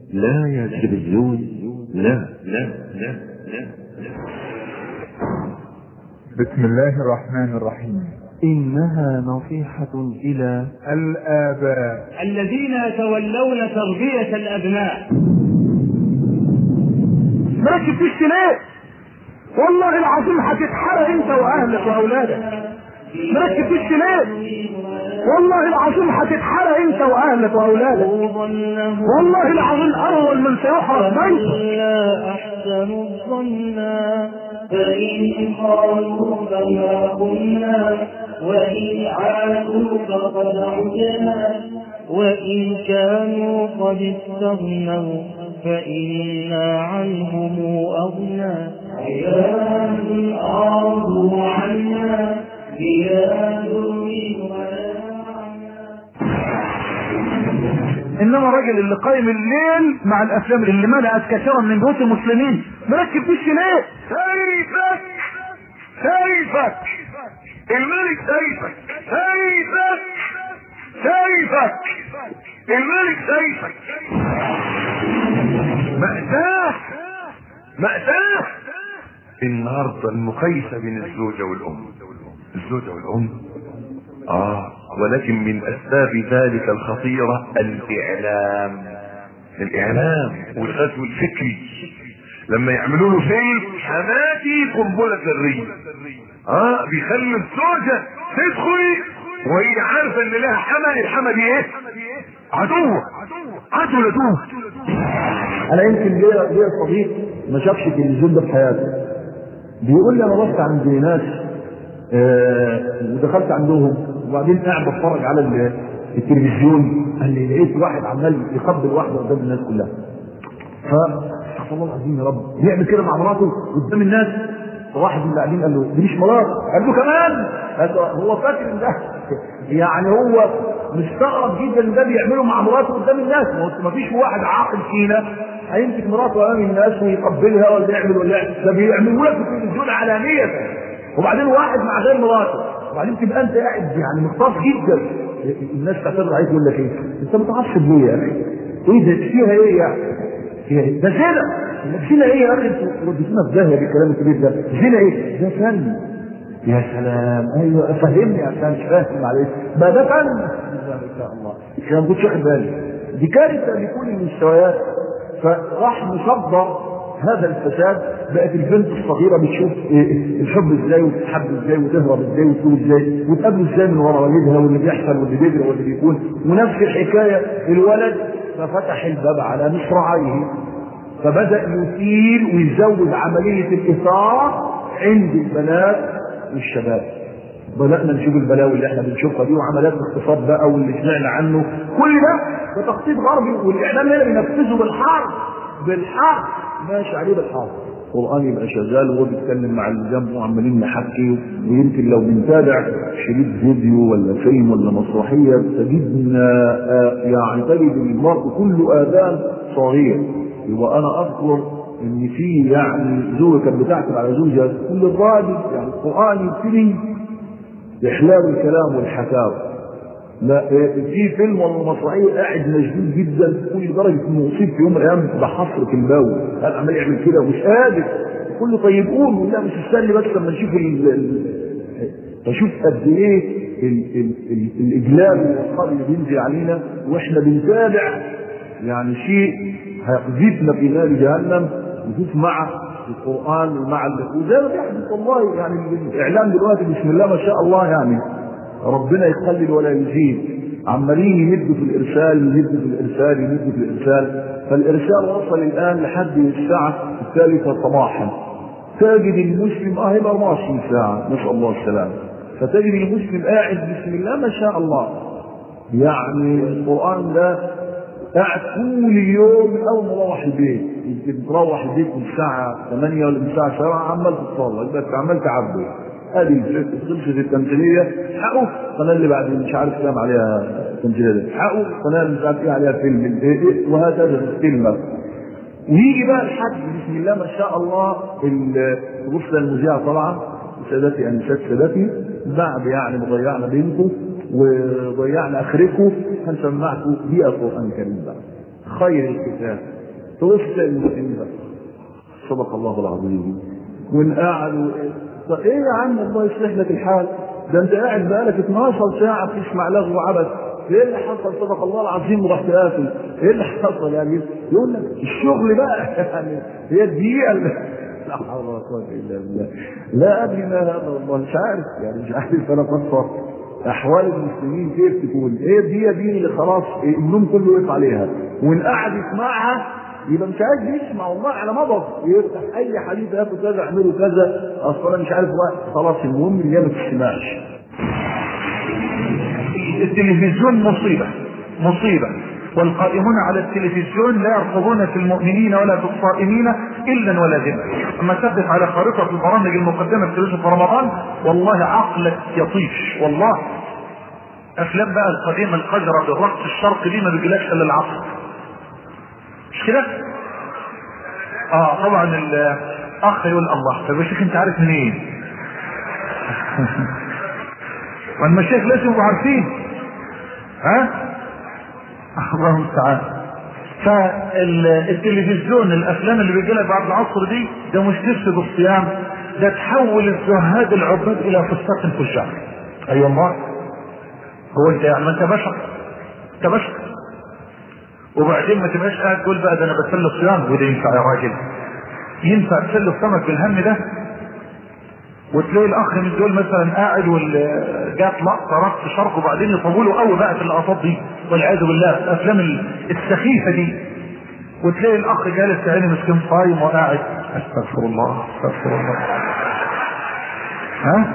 لا يا تلفزيون لا لا لا لا بسم الله الرحمن الرحيم إنها نصيحة إلى الآباء الذين يتولون تربية الأبناء مركب في الشناء والله العظيم هتتحرق انت واهلك واولادك مركب في الشناء والله العظيم هتتحرق انت واهلك واولادك والله العظيم اول من سيحرق بيتك إلا أحسن الظنا فإن قالوا فما قلنا وإن عادوا فقد عدنا وإن كانوا قد استغنوا فإنا عنهم أغنى عباد أعرضوا عنا بلاد ولا انما الراجل اللي قايم الليل مع الافلام اللي ملأت كثيرا من بيوت المسلمين مركب في الشناء سيفك سيفك الملك سيفك سيفك سيفك الملك سيفك مأساة مأساة النهارده المقايسة بين الزوجة والأم الزوجة والأم آه ولكن من أسباب ذلك الخطيرة الإعلام الإعلام والغزو الفكري لما يعملوا له فيلم حماتي قنبلة ذرية اه بيخلي الزوجة تدخل وهي عارفة ان لها حما الحما دي ايه عدوة عدو لدوه انا يمكن ليا ليا صديق ما شافش التلفزيون ده في حياته بيقول لي انا رحت عند ناس آه ودخلت عندهم وبعدين قاعد بتفرج على ال- التلفزيون قال لي لقيت واحد عمال يقبل واحده قدام الناس كلها ف استغفر الله العظيم يا رب يعمل كده مع مراته قدام الناس فواحد من اللي قاعدين قال له دي مش مرات قال له كمان قال له هو فاكر ان ده يعني هو مستغرب جدا ان ده بيعمله مع مراته قدام الناس ما فيش واحد عاقل فينا هيمسك مراته امام الناس ويقبلها ولا يعمل ولا يعمل ده بيعملوا لك في التلفزيون علانيه وبعدين واحد مع غير مراته وبعدين تبقى انت قاعد يعني مختص جدا الناس تعترض عليك يقول لك ايه انت متعصب ليه يا اخي؟ ايه ده فيها ايه يعني؟ فيها ايه؟ ده زنا زنا ايه يا اخي انتوا وديتونا في داهيه بالكلام الكبير ده زنا ايه؟ ده فن يا سلام ايوه فهمني عشان مش فاهم معلش ما ده فن ان شاء الله عشان ما كنتش واخد بالي دي كارثه لكل المستويات فراح مصدر هذا الفساد بقت البنت الصغيره بتشوف إيه الحب ازاي وتتحب ازاي وتهرب ازاي وتقول ازاي وتقابله ازاي من ورا والدها واللي بيحصل واللي بيجري واللي بيكون ونفس الحكايه الولد ففتح الباب على مصراعيه فبدا يثير ويزود عمليه الاثاره عند البنات والشباب بدأنا نشوف البلاوي اللي احنا بنشوفها دي وعمليات الاقتصاد بقى واللي سمعنا عنه كل ده ده تخطيط غربي والاعلام هنا بينفذه بالحرب بالحرب ماشي عليه بالحرب القرآن يبقى شغال وهو بيتكلم مع اللي جنبه وعمالين نحكي ويمكن لو بنتابع شريط فيديو ولا فيلم ولا مسرحية تجدنا آه، يعني تجد المرء كله آذان صغير يبقى أنا أذكر إن في يعني زوجة كانت بتعتب على زوجها كل الراجل يعني القرآن يبتدي إحلال الكلام والحكاوي لا إيه، في فيلم ولا مسرحيه قاعد مشدود جدا كل لدرجه انه اصيب في يوم من الايام بحصر الباوي قال عمال يعمل كده ومش قادر كل طيب قول لا مش استني بس لما نشوف ال... ال... فشوف قد ايه ال... ال... ال... الاجلال والوقار اللي بينزل علينا واحنا بنتابع يعني شيء هيقذفنا في نار جهنم نشوف مع القران ومع ال... وزي ما بيحدث والله يعني الاعلام دلوقتي بسم الله ما شاء الله يعني ربنا يقلل ولا يزيد عمالين يمدوا في الارسال يمدوا في الارسال يمدوا في الارسال فالارسال وصل الان لحد الساعه الثالثه صباحا تجد المسلم اه يبقى 24 ساعه نسال الله السلامه فتجد المسلم قاعد بسم الله ما شاء الله يعني القران ده قاعد طول اليوم من اول ما اروح البيت يمكن تروح البيت من الساعه 8 ولا من الساعه 7 عمال تتفرج بس عمال تعبي ادي خلصت التمثيليه حقوا القناه اللي بعد مش عارف كام عليها تمثيليه دي حقوا القناه اللي مش عارف ايه عليها فيلم إيه إيه وهكذا الفيلم ويجي بقى لحد بسم الله ما شاء الله الغسله المذيعه طبعا سادتي انسات سادتي بعد يعني ما ضيعنا بينكم وضيعنا اخركم هنسمعكم بيئه قران كريم بقى خير الكتاب تبص تلاقي المسلمين بقى صدق الله العظيم ونقعد طب ايه يا عم الله يصلح لك الحال ده انت قاعد بقالك 12 ساعه بتسمع لغو وعبث ايه اللي حصل صدق الله العظيم ورحت قافل ايه اللي حصل يعني يقول لك الشغل بقى يعني هي الدقيقه اللي- لا حول ولا قوه الا بالله لا ادري ما هذا والله مش عارف يعني مش عارف انا فصل احوال المسلمين كيف تكون ايه الدقيقه دي اللي خلاص النوم كله وقف عليها وان قعد يسمعها يبقى مش عايز يسمع والله على مضض يفتح اي حديث هاتوا كذا اعملوا كذا اصل انا مش عارف بقى خلاص المهم ان هي ما تسمعش التلفزيون مصيبة مصيبة والقائمون على التلفزيون لا يرقبون في المؤمنين ولا في الصائمين إلا ولا ذمة أما تثبت على خارطة البرامج المقدمة في التلفزيون في رمضان والله عقلك يطيش والله أفلام بقى القديمة القذرة بالرقص الشرقي دي ما بيجيلكش إلا العصر مش كده؟ اه طبعا الاخ يقول الله طب يا شيخ انت عارف منين؟ والمشايخ لازم يبقوا عارفين ها الله المستعان فالتلفزيون الافلام اللي بيجي لك بعد العصر دي ده مش تفسد الصيام ده تحول الزهاد العباد الى فساق الفجار اي أيوة والله هو انت يعني ما انت بشر انت بشر وبعدين ما تبقاش قاعد تقول بقى ده انا بسل صيام وده ينفع يا راجل ينفع تسل السمك بالهم ده وتلاقي الاخ من دول مثلا قاعد وجات لقطه رقص شرق وبعدين يطولوا قوي بقى في اللقطات دي والعياذ بالله الافلام السخيفه دي وتلاقي الاخ جالس عيني مسكين صايم وقاعد استغفر الله استغفر الله ها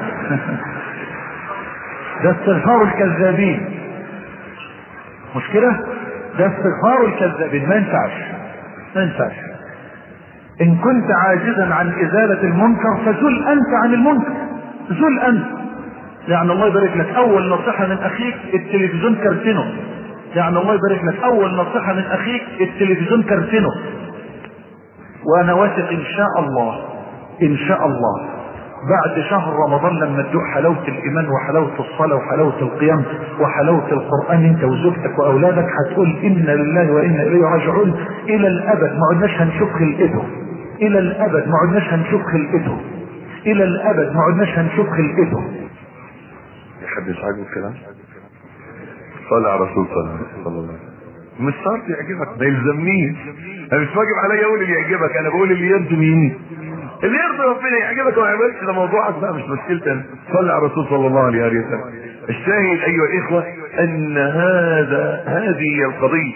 ده استغفار الكذابين مش كده ده استغفار الكذابين ما ينفعش ما ينفعش ان كنت عاجزا عن ازالة المنكر فزل انت عن المنكر زل انت يعني الله يبارك لك اول نصيحة من اخيك التلفزيون كرتنه يعني الله يبارك لك اول نصيحة من اخيك التلفزيون كرتنه وانا واثق ان شاء الله ان شاء الله بعد شهر رمضان لما تدوق حلاوة الإيمان وحلاوة الصلاة وحلاوة القيام وحلاوة القرآن أنت وزوجتك وأولادك هتقول إنا لله وإنا إليه راجعون إلى الأبد ما عدناش هنشوف خلقته إلى الأبد ما عدناش هنشوف خلقته إلى الأبد ما عدناش هنشوف خلقته يحب يسعجه الكلام صلى على رسول صلى الله عليه وسلم مش شرط يعجبك ما يلزمنيش انا مش واجب عليا اقول اللي يعجبك انا بقول اللي يرضي مين اللي يرضي ربنا يعجبك وما يعملش ده موضوعك بقى مش مشكلتي انا صلى على الرسول صلى الله عليه وسلم الشاهد ايها الاخوه ان هذا هذه هي القضيه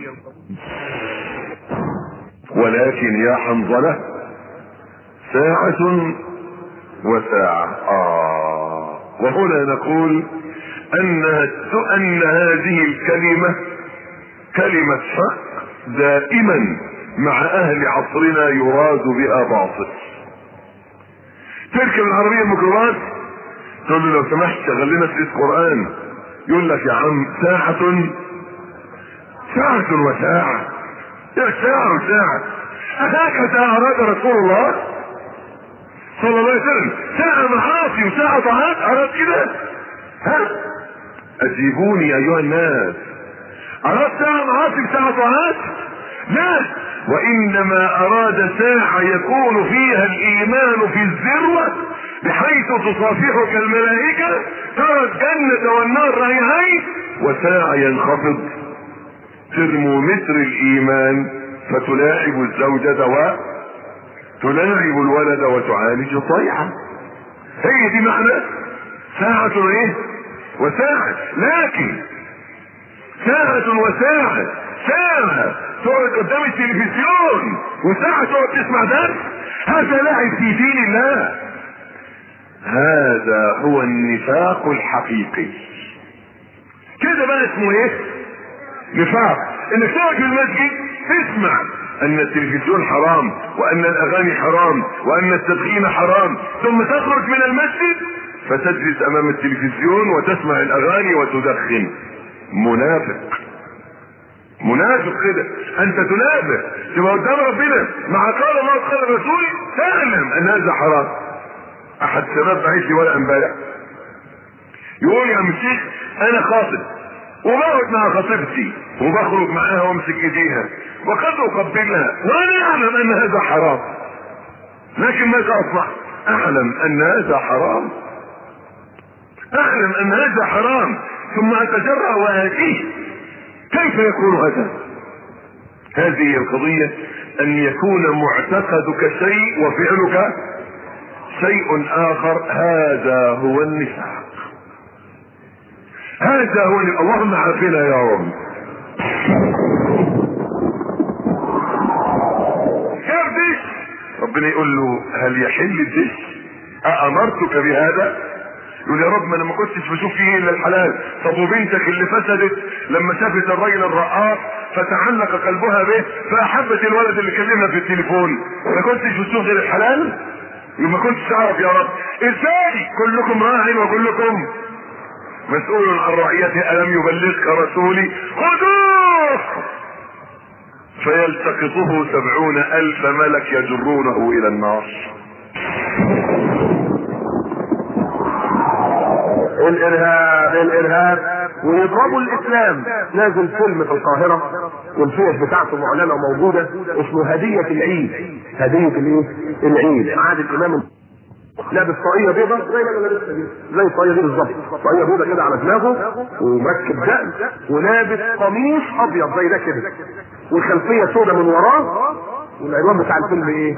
ولكن يا حنظله ساعة وساعة آه وهنا نقول أن أن هذه الكلمة كلمة حق دائما مع أهل عصرنا يراد بها باطل تركب العربية الميكروباص تقول له لو سمحت شغل لنا سيد قرآن يقول لك يا عم ساعة ساعة وساعة يا ساعة وساعة هكذا أراد رسول الله صلى الله عليه وسلم ساعة معاصي وساعة طاعات أراد كده ها أجيبوني أيها الناس أراد ساعة معاصي وساعة طاعات لا وإنما أراد ساعة يكون فيها الإيمان في الذروة بحيث تصافحك الملائكة ترى الجنة والنار رأيهين وساعة ينخفض ترمومتر الإيمان فتلاعب الزوجة و تلاعب الولد وتعالج طيعة هي دي معنى ساعة ايه وساعة لكن ساعة وساعة ساعة تقعد قدام التلفزيون وساعة تقعد تسمع درس هذا لعب في دين الله هذا هو النفاق الحقيقي كده بقى اسمه ايه نفاق انك تقعد في المسجد تسمع ان التلفزيون حرام وان الاغاني حرام وان التدخين حرام ثم تخرج من المسجد فتجلس امام التلفزيون وتسمع الاغاني وتدخن منافق منافق كده انت تنافق تبقى قدام ربنا مع قال الله قال الرسول تعلم ان هذا حرام احد الشباب بعيش لي ورقه امبارح يقول يا عم الشيخ انا خاطب وبقعد مع خطيبتي وبخرج معاها وامسك ايديها وقد اقبلها وانا اعلم ان هذا حرام لكن ماذا اصنع اعلم ان هذا حرام اعلم ان هذا حرام ثم اتجرأ واتيه كيف يكون هذا هذه هي القضية ان يكون معتقدك شيء وفعلك شيء اخر هذا هو النفاق هذا هو اللهم عافنا يا رب جاب دش ربنا يقول له هل يحل الدش أأمرتك بهذا يقول يا رب ما انا ما كنتش بشوف فيه الا الحلال طب وبنتك اللي فسدت لما شافت الراجل الرقاق فتعلق قلبها به فاحبت الولد اللي كلمها في التليفون ما كنتش بتشوف غير الحلال ما كنتش اعرف يا رب ازاي كلكم راع وكلكم مسؤول عن رعيته الم يبلغك رسولي خذوه فيلتقطه سبعون الف ملك يجرونه الى النار الارهاب الارهاب ويضربوا الاسلام نازل فيلم في القاهره والفيش بتاعته معلنه وموجوده اسمه هديه العيد هديه الايه؟ العيد عاد الامام لابس طاقيه بيضة زي ما انا لابسها دي زي الطاقيه دي بالظبط طاقيه بيضة كده على دماغه ومركب دقن ولابس قميص ابيض زي ده كده والخلفيه سودة من وراه والعنوان بتاع الفيلم ايه؟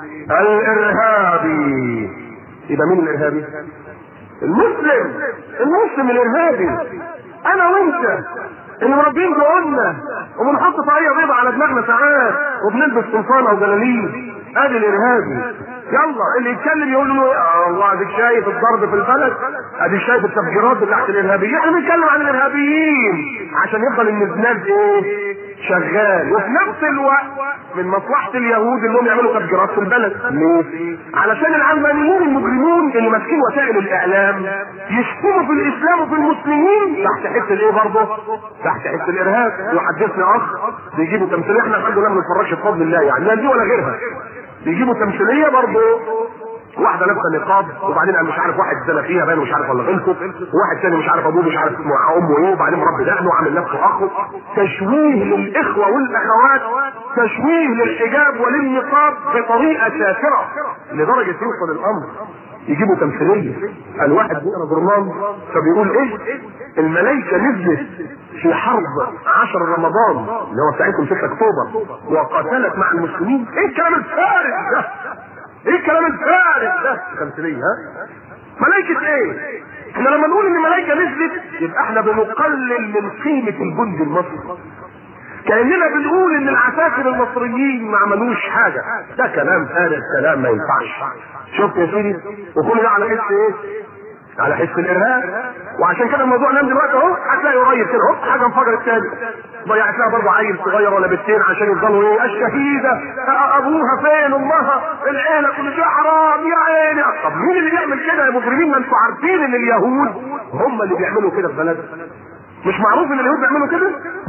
الارهابي يبقى مين الارهابي؟ المسلم المسلم الارهابي انا وانت اللي مربين جوانا وبنحط طاقيه بيضة على دماغنا ساعات وبنلبس قمصانه وجلاليب ادي الارهابي يلا اللي يتكلم يقول له يا الله اديك شايف الضرب في البلد اديك شايف التفجيرات بتاعت الارهابيين احنا بنتكلم عن الارهابيين عشان يفضل النزناز ايه شغال وفي نفس الوقت من مصلحة اليهود انهم يعملوا تفجيرات في البلد ليه؟ علشان العلمانيين المجرمون اللي ماسكين وسائل الاعلام يشتموا في الاسلام وفي المسلمين تحت حس الايه برضه؟ تحت حس الارهاب يحدثني اخ بيجيبوا تمثيليه احنا الحمد لله ما بنتفرجش بفضل الله يعني لا دي ولا غيرها بيجيبوا تمثيليه برضه واحده لابسه نقاب وبعدين قال مش عارف واحد زنى فيها باين مش عارف ولا غلطه وواحد تاني مش عارف ابوه مش عارف مع امه ايه وبعدين مربي دقنه وعامل نفسه اخو تشويه للاخوه والاخوات تشويه للحجاب وللنقاب بطريقه سافره لدرجه يوصل الامر يجيبوا تمثيليه الواحد بيقرا جورنال فبيقول ايه الملائكه نزلت في حرب 10 رمضان اللي هو بتاعتهم 6 اكتوبر وقاتلت مع المسلمين ايه الكلام الفارغ ده ايه الكلام الفارغ ده تمثيليه ها ملائكة ايه احنا لما نقول ان ملائكة نزلت يبقى احنا بنقلل من قيمة الجند المصري كأننا بنقول ان العساكر المصريين ما عملوش حاجة ده كلام فارغ كلام ما ينفعش شفت يا سيدي وكل ده على حس ايه على حس الارهاب وعشان كده الموضوع نام دلوقتي اهو هتلاقي قريب كده اهو حاجه انفجرت تاني ضيعت لها برضه عيل صغير ولا بنتين عشان يفضلوا ايه الشهيده ابوها فين امها العيله كل شيء حرام يا عيني طب مين اللي بيعمل كده يا مجرمين ما انتوا عارفين ان اليهود هم اللي بيعملوا كده في بلدنا مش معروف ان اليهود بيعملوا كده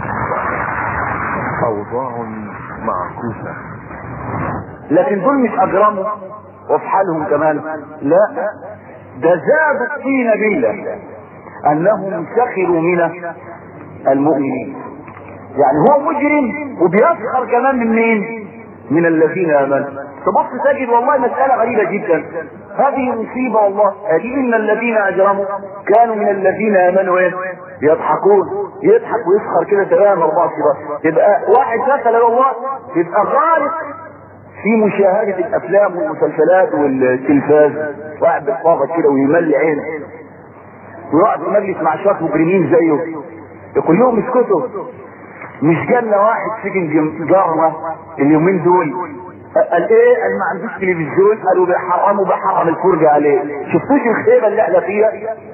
أوضاع معكوسة لكن دول مش اجرموا وفي حالهم كمان لا ده زاد الطين بيلا انهم سخروا من المؤمنين يعني هو مجرم وبيسخر كمان من مين من الذين امنوا تبص تجد والله مسألة غريبة جدا هذه مصيبة والله هذه ان الذين اجرموا كانوا من الذين امنوا ايه يضحكون يضحك ويسخر كده تمام 24 يبقى واحد دخل والله يبقى غارق في مشاهدة الافلام والمسلسلات والتلفاز واحد بيتفرج كده ويملي عينه ويقعد في مجلس مع شوية مجرمين زيه يقول لهم اسكتوا مش جالنا واحد سجن جم- جارنا اليومين دول قال ايه قال ما عندوش تلفزيون قالوا بيحرموا بيحرم الفرجة عليه شفتوش الخيبة اللي احنا فيها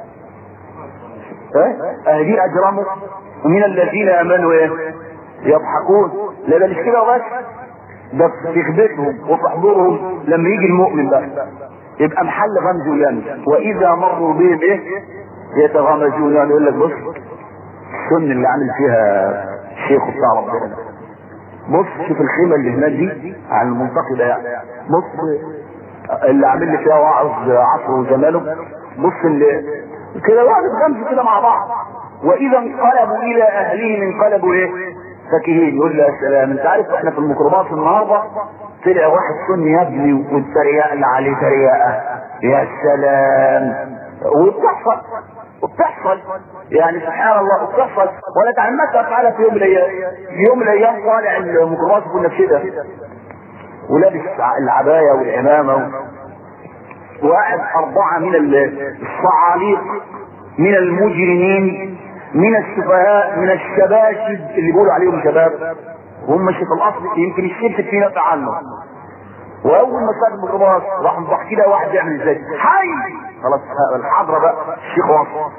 ها اهدي اجرموا ومن الذين امنوا ايه يضحكون لا ده مش كده وبس ده في خدمتهم وفي حضورهم لما يجي المؤمن بقى يبقى محل غمز ويمس واذا مروا بهم ايه يتغامزون يعني يقول لك بص السن اللي عامل فيها الشيخ بتاع ربنا ده. بص شوف الخيمه اللي هناك دي على المنطقه ده يعني بص اللي عامل لي فيها واعظ عصره وزمانه بص اللي كده واحد غمز كده مع بعض واذا انقلبوا الى اهلهم انقلبوا ايه فاكهين يقول له يا سلام انت عارف احنا في الميكروباص النهارده طلع واحد سني يبني والتريقه اللي عليه تريقه يا سلام وبتحصل وبتحصل يعني سبحان الله وبتحصل ولا تعمدت افعلها في يوم من الايام في يوم من الايام طالع الميكروباص كنا في كده ولابس العبايه والعمامه وقاعد اربعه من الصعاليق من المجرمين من السفهاء من الشباشب اللي بيقولوا عليهم شباب وهم مش في الاصل يمكن الشبشب فيه نفع عنه واول ما صار الميكروباص راح مضحك كده واحد يعمل ازاي حي خلاص الحضره بقى الشيخ واصل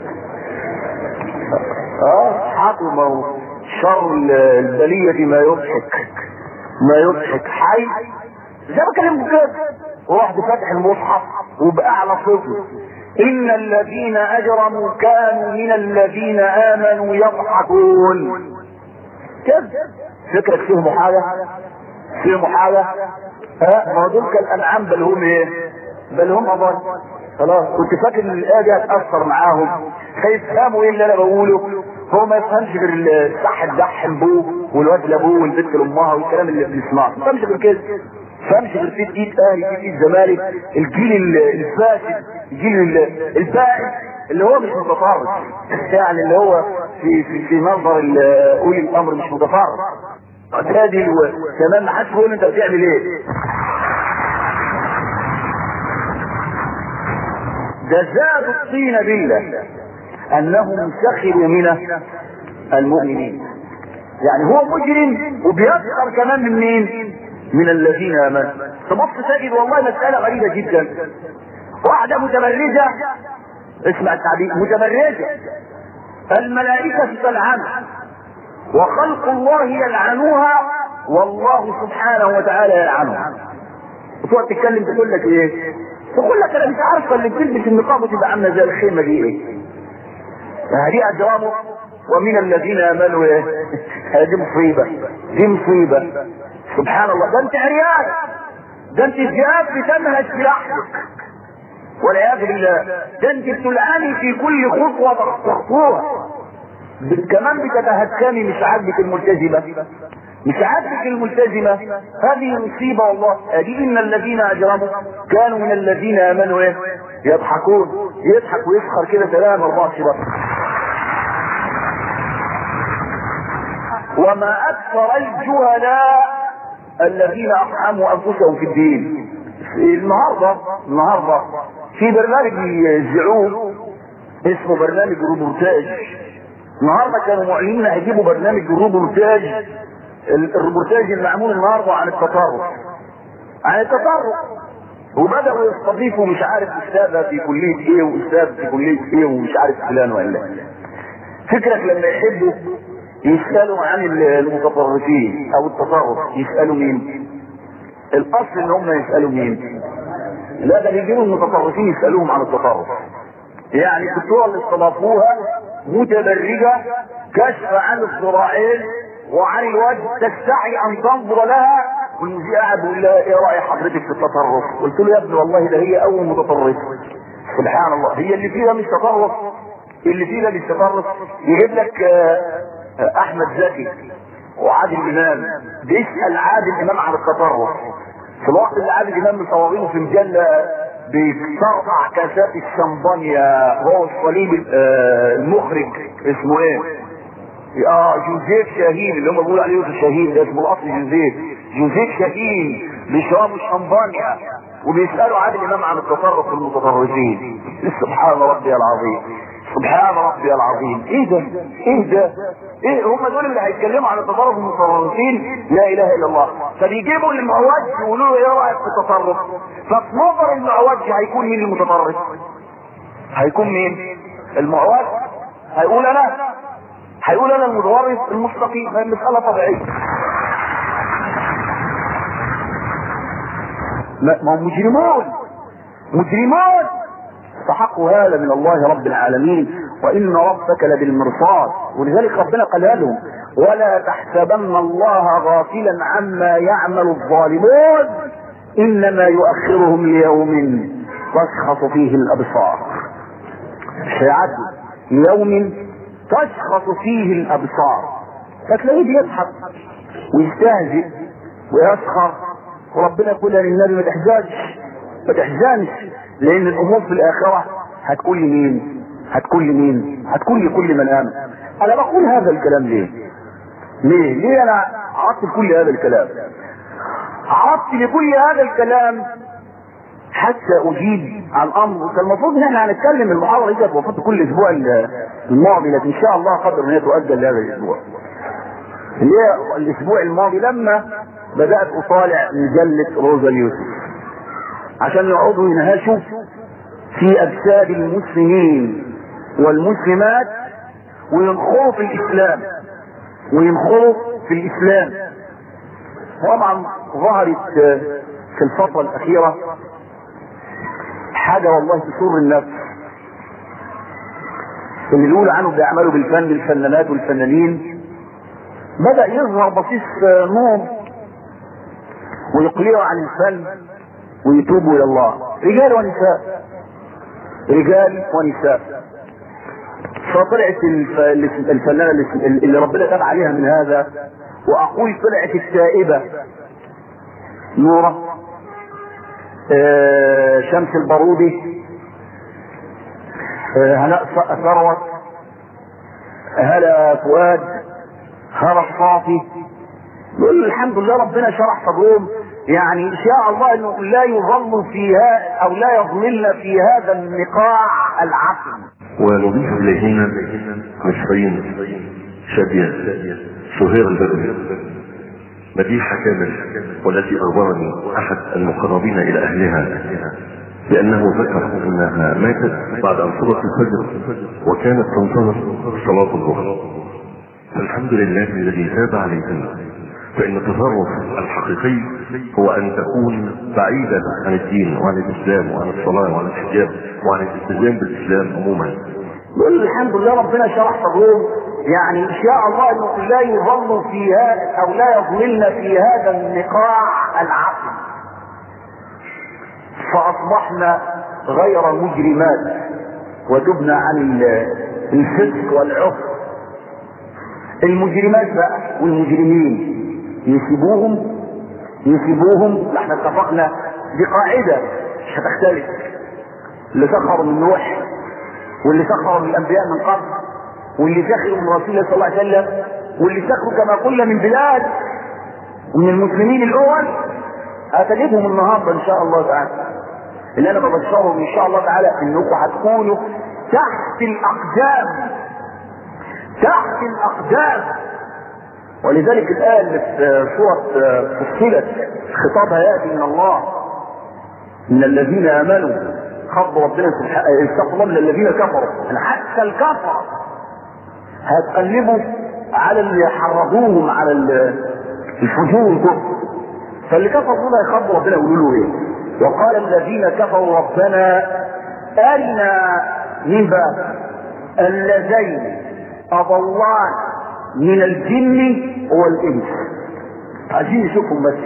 اه حاطه ما هو شر البليه ما يضحك ما يضحك حي زي ما كلمه كده وواحد فاتح المصحف وبأعلى صوته إن الذين أجرموا كانوا من الذين آمنوا يضحكون كده فكرك فيهم حاجة فيهم حاجة ها ما هو دول كالأنعام بل هم إيه بل هم أضل خلاص كنت فاكر ان الآية دي هتأثر معاهم هيفهموا ايه اللي انا بقوله هو ما يفهمش غير الصح الدحم بوه والواد لابوه والبنت لامها والكلام اللي بنسمعه ما يفهمش غير كده فهمش غير في ايد اهلي في ايد زمالك الجيل الفاسد الجيل البائس اللي هو مش متطرف يعني اللي هو في في, في منظر اولي الامر مش متطرف معتدل وكمان ما حدش يقول انت بتعمل ايه ده زاد الطين بالله انهم سخروا من المؤمنين يعني هو مجرم وبيسخر كمان من مين من الذين امنوا تبص تجد والله مسألة غريبة جدا واحدة متبرجة اسمع التعبير متبرجة الملائكة تلعنها وخلق الله يلعنوها والله سبحانه وتعالى يلعنها وتقعد تتكلم تقول لك ايه تقول لك انا مش عارفه اللي بتلبس النقاب وتبقى عامله زي الخيمه دي ايه هذه اجرامه ومن الذين امنوا ايه دي مصيبه دي مصيبه سبحان الله ده انت عريان ده انت الجهاد بتنهج في لحظك والعياذ بالله ده انت بتلعاني في كل خطوه تخطوها كمان بتتهكمي مش عاجبك الملتزمه مش عاجبك الملتزمه هذه مصيبه والله ادي ان الذين اجرموا كانوا من الذين امنوا ايه يضحكون يضحك ويسخر كده سلام 24 وما اكثر الجهلاء الذين اقحموا انفسهم في الدين النهارده النهارده في برنامج يذيعوه اسمه برنامج روبورتاج النهارده كانوا معلنين هيجيبوا برنامج روبورتاج الروبورتاج المعمول النهارده عن التطرف عن التطرف وبداوا يستضيفوا مش عارف استاذه في كليه ايه واستاذ في كليه ايه ومش عارف فلان ولا فكرك لما يحبوا يسالوا عن المتطرفين او التطرف يسالوا مين الاصل ان هم يسالوا مين لا ده بيجيبوا المتطرفين يسالوهم عن التطرف يعني الدكتوره اللي استضافوها متبرجه كشف عن الذراعين وعن الوجه تستحي ان تنظر لها والمذيع قاعد بيقول لها ايه راي حضرتك في التطرف؟ قلت له يا ابني والله ده هي اول متطرفه سبحان الله هي اللي فيها مش تطرف اللي فيها مش تطرف يجيب لك احمد زكي وعادل امام بيسال عادل امام عن التطرف في الوقت اللي عادل امام مصورينه في مجله بيسترفع كاسات الشمبانيا هو الصليب المخرج اسمه ايه؟ اه جوزيف شاهين اللي هم بيقولوا عليه يوسف شاهين ده اسمه الاصل جوزيف جوزيف شاهين بيشربوا شمبانيا وبيسالوا عادل امام عن التصرف في المتطرفين سبحان ربي العظيم سبحان ربي العظيم ايه ده ايه ده ايه هم دول اللي هيتكلموا عن التصرف المتطرفين لا اله الا الله فبيجيبوا المعوج يقولوا له ايه رايك في التصرف ففي نظر المعوج هيكون مين المتطرف هيكون مين المعوج هيقول انا هيقول انا المتورط المستقيم هي مسألة طبيعية ما ما هم مجرمون مجرمون استحقوا هذا من الله رب العالمين وان ربك لبالمرصاد ولذلك ربنا قال لهم ولا تحسبن الله غافلا عما يعمل الظالمون انما يؤخرهم ليوم تشخص فيه الابصار سيعد ليوم تشخص فيه الابصار فتلاقيه بيضحك ويستهزئ ويسخر وربنا يقول للنبي ما تحزنش ما تحزنش لان الامور في الاخره هتكون لمين؟ هتكون لمين؟ هتكون لكل من امن انا بقول هذا الكلام ليه؟ ليه؟ ليه انا عرضت لكل هذا الكلام؟ عرضت لكل هذا الكلام حتى اجيب عن امر كان المفروض ان احنا هنتكلم المحاضره دي كانت المفروض كل اسبوع الماضي لكن ان شاء الله قدر ان هي تؤجل لهذا الاسبوع. اللي هي الاسبوع الماضي لما بدات اطالع مجله روزا اليوسف عشان يقعدوا ينهشوا في اجساد المسلمين والمسلمات وينخروا في الاسلام وينخروا في الاسلام طبعا ظهرت في الفترة الأخيرة حاجة والله تسر النفس اللي بيقول عنه بيعملوا بالفن الفنانات والفنانين بدأ يظهر بصيص نور ويقلعوا عن الفن ويتوبوا إلى الله رجال ونساء رجال ونساء فطلعت الف- الفنانة اللي- اللي ربنا تاب عليها من هذا وأقول طلعت التائبة نورة آه، شمس البارودي آه، هناء ث- ثروت هلا فؤاد هلا الصافي يقول الحمد لله ربنا شرح صدرهم يعني ان شاء الله انه لا يظل فيها او لا يظللن في هذا النقاع العقل ونضيف اليهن نصفين شادية سهير البدوي مديحة كامل والتي أخبرني أحد المقربين إلى أهلها بأنه ذكر أنها ماتت بعد أن صلت الفجر وكانت تنتظر صلاة الظهر فالحمد لله الذي تاب عليها فإن التصرف الحقيقي هو أن تكون بعيدا عن الدين وعن الإسلام وعن الصلاة وعن الحجاب وعن الالتزام بالإسلام عموما يقول الحمد لله ربنا شرح صدرهم يعني ان شاء الله انه لا يظل في هذا او لا يظللن في هذا النقاع العقل فاصبحنا غير مجرمات وتبنى عن ال- الفسق والعفو المجرمات بقى والمجرمين يسيبوهم يسيبوهم احنا اتفقنا دي قاعده مش هتختلف اللي سخروا من نوح واللي سخروا من الانبياء من قبل واللي سخروا من رسول الله صلى الله عليه وسلم واللي سخروا كما قلنا من بلاد ومن المسلمين الاول هتجدهم النهارده ان شاء الله تعالى اللي انا ببشرهم ان شاء الله تعالى انكم هتكونوا تحت الاقدام تحت الاقدام ولذلك الآية اللي في سورة فصلت خطابها يأتي من الله من الذين آمنوا خط ربنا سبحانه استغفر الله من الذين كفروا يعني حتى الكفر هتقلبوا على اللي حرضوهم على ال- الفجور والكفر فاللي كفروا دول هيخبوا ربنا يقولوا له ايه؟ وقال الذين كفروا ربنا أرنا مين بقى؟ اللذين أضلان من الجن والإنس عايزين نشوفهم بس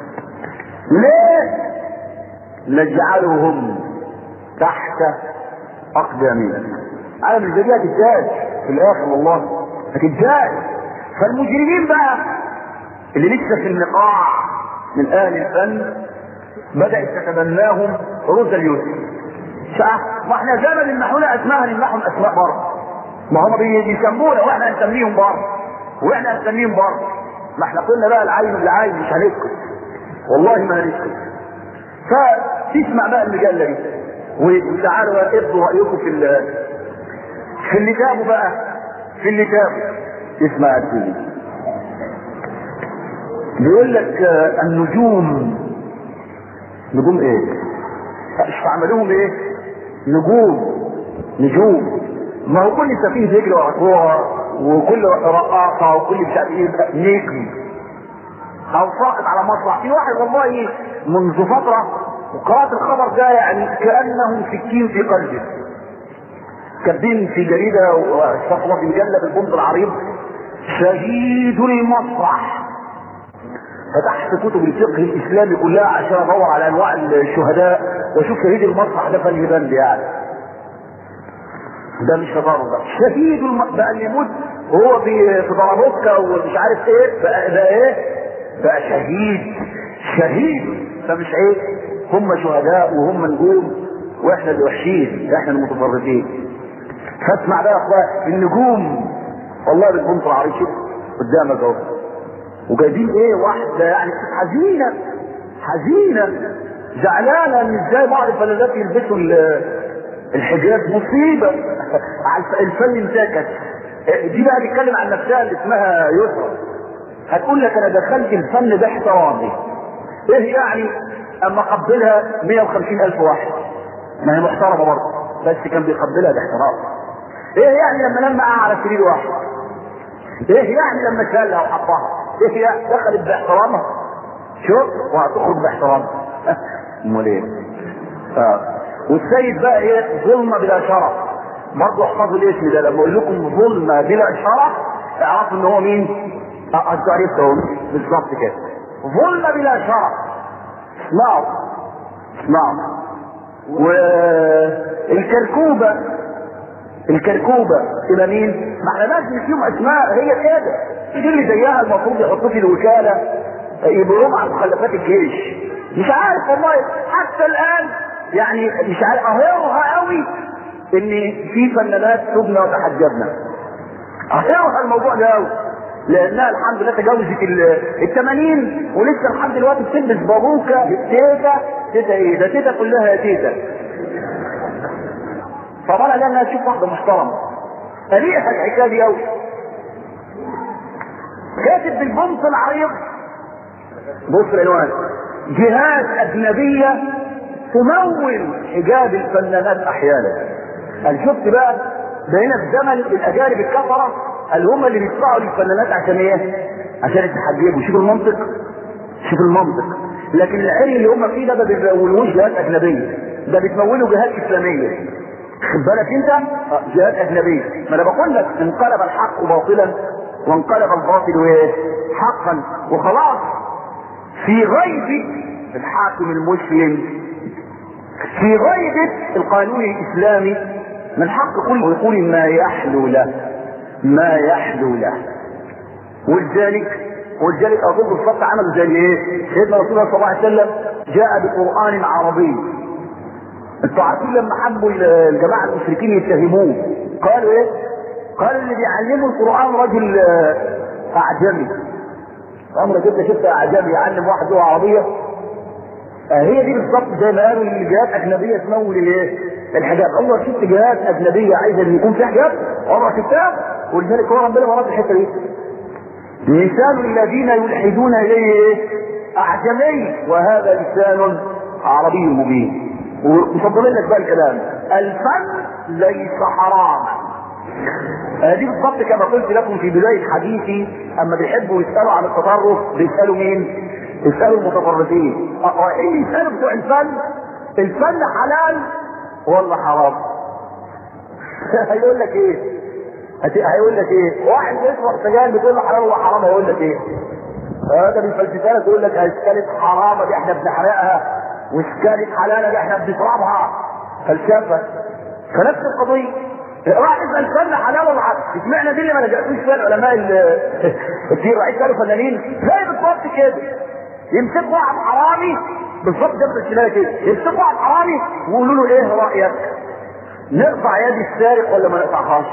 ليه؟ نجعلهم تحت أقدامنا على مش دي هتتجاز في الآخر والله هتتجاز فالمجرمين بقى اللي لسه في النقاع من أهل الفن بدأت تتبناهم روزا اليوسف صح؟ ما احنا زي ما نمنحونا اسماء نمنحهم اسماء برضه ما هم بي- بيسمونا واحنا هنسميهم برضه واحنا هنسميهم برضه ما احنا قلنا بقى العين بالعين مش هنسكت والله ما هنسكت فتسمع بقى المجله دي وتعالوا بقى ابدوا رايكم في ال- في اللي جابوا بقى في اللي جابوا اسمع الدنيا بيقول لك آه، النجوم نجوم ايه؟ مش عملوهم ايه؟ نجوم نجوم ما هو كل سفيه بيجري ورا كوره وكل رقاصه وكل مش عارف ايه يبقى نجم او ساقط على مسرح في واحد والله منذ فتره وقرات الخبر ده يعني كانه سكين في قلبه كاتبين في جريده واستغفر في مجله بالبنط العريض شهيد المسرح فتحت كتب الفقه الاسلامي كلها عشان ادور على انواع الشهداء واشوف شهيد المسرح ده فاليبان يعني ده مش هزار ده شهيد الم... بقى اللي يموت وهو بي- في ضربوكه ومش عارف ايه بقى, بقى ايه بقى شهيد شهيد فمش عيب هم شهداء وهم نجوم واحنا اللي وحشين احنا المتفرجين فاسمع بقى يا اخوان النجوم والله بتكون عريش قدامك اهو وجايبين ايه واحده يعني حزينه حزينه زعلانه ان ازاي بعض الفنانات يلبسوا ال- الحجاب مصيبه على الف- الفن انتكس دي بقى بتتكلم عن نفسها اللي اسمها يسرا هتقول لك انا دخلت الفن باحترامي ايه يعني اما قبلها 150 الف واحد ما هي محترمه برضه بس كان بيقبلها باحترام ايه يعني لما لما على سرير واحد ايه يعني لما شالها وحطها ايه يعني دخلت باحترامها شوف وهتخرج باحترامها امال ايه اه والسيد بقى ايه ظلمه بلا شرف برضه احفظوا الاسم ده لما اقول لكم ظلمه بلا شرف اعرفوا ان هو مين اه انتوا عرفتوا بالظبط كده ظلمه بلا شرف اسمعوا اسمعوا والكركوبه الكركوبه تبقى مين؟ ما احنا لازم فيهم اسماء هي كده دي اللي زيها المفروض يحطوه في الوكاله يبقوا على مخلفات الجيش مش عارف والله حتى الان يعني مش عارف اهرها قوي ان في فنانات تبنى وتحجبنا اهرها الموضوع ده قوي لانها الحمد لله تجاوزت ال 80 ولسه لحد دلوقتي بتلبس باروكه تيتا تيتا ايه ده تيتا كلها يا تيتا فبرا لانها تشوف واحده محترمه قليقها الحكايه دي قوي كاتب بالبنط العريض بص العنوان جهات اجنبيه تمول حجاب الفنانات احيانا قال شفت بقى بقينا في زمن الاجانب الكفره اللي هم اللي بيدفعوا للفنانات عشان ايه؟ عشان يتحجبوا شوف المنطق شوف المنطق لكن العلم اللي هم فيه ده ما بيمولوش جهات اجنبيه ده بيتمولوا جهات اسلاميه خد بالك انت آه، جهات اجنبيه ما انا بقول لك انقلب الحق باطلا وانقلب الباطل ايه؟ حقا وخلاص في غيب الحاكم المسلم في غيبة القانون الإسلامي من حق كل يقول ما يحلو له ما يحلو له ولذلك ولذلك أظن بالضبط عملوا زي ايه؟ سيدنا رسول الله صلى الله عليه وسلم جاء بقرآن عربي انتوا عارفين لما حبوا الجماعة المشركين يتهموه قالوا ايه؟ قالوا اللي بيعلموا القرآن رجل آه، أعجمي عمرك انت شفت أعجمي يعلم واحد لغة عربية آه، هي دي بالظبط زي ما قالوا ان جهات اجنبيه تمول الايه؟ الحجاب، عمرك شفت جهات اجنبيه عايزه ان يكون في حجاب؟ عمرك شفتها؟ ولذلك هو ربنا مرات الحته دي. لسان الذين يلحدون اليه ايه؟ اعجمي وهذا لسان عربي مبين. ومفضلين لك بقى الكلام، الفن ليس حراما. آه، دي بالضبط كما قلت لكم في بدايه حديثي اما بيحبوا يسالوا عن التطرف بيسالوا مين؟ يسالوا المتطرفين رايحين يسالوا بتوع الفن الفن حلال ولا حرام؟ هيقول لك ايه؟ هت- هيقول لك ايه؟ واحد يشرب سجاير بتقول له حلال ولا حرام هيقول لك ايه؟ هذا بالفلسفه لك يقول لك اسكالت حرامه دي احنا بنحرقها واسكالت حلالة دي احنا بنشربها فلسفه فنفس القضيه راح يسال فن حلال ولا حرام اشمعنى دي اللي ما لجأتوش فيها العلماء ال- كتير رايح قالوا فنانين زي بالظبط كده يمسكوا واحد حرامي بالظبط جنب الشمال كده يمسكوا واحد حرامي ويقولوا له ايه رايك؟ نقطع يد السارق ولا ما نقطعهاش؟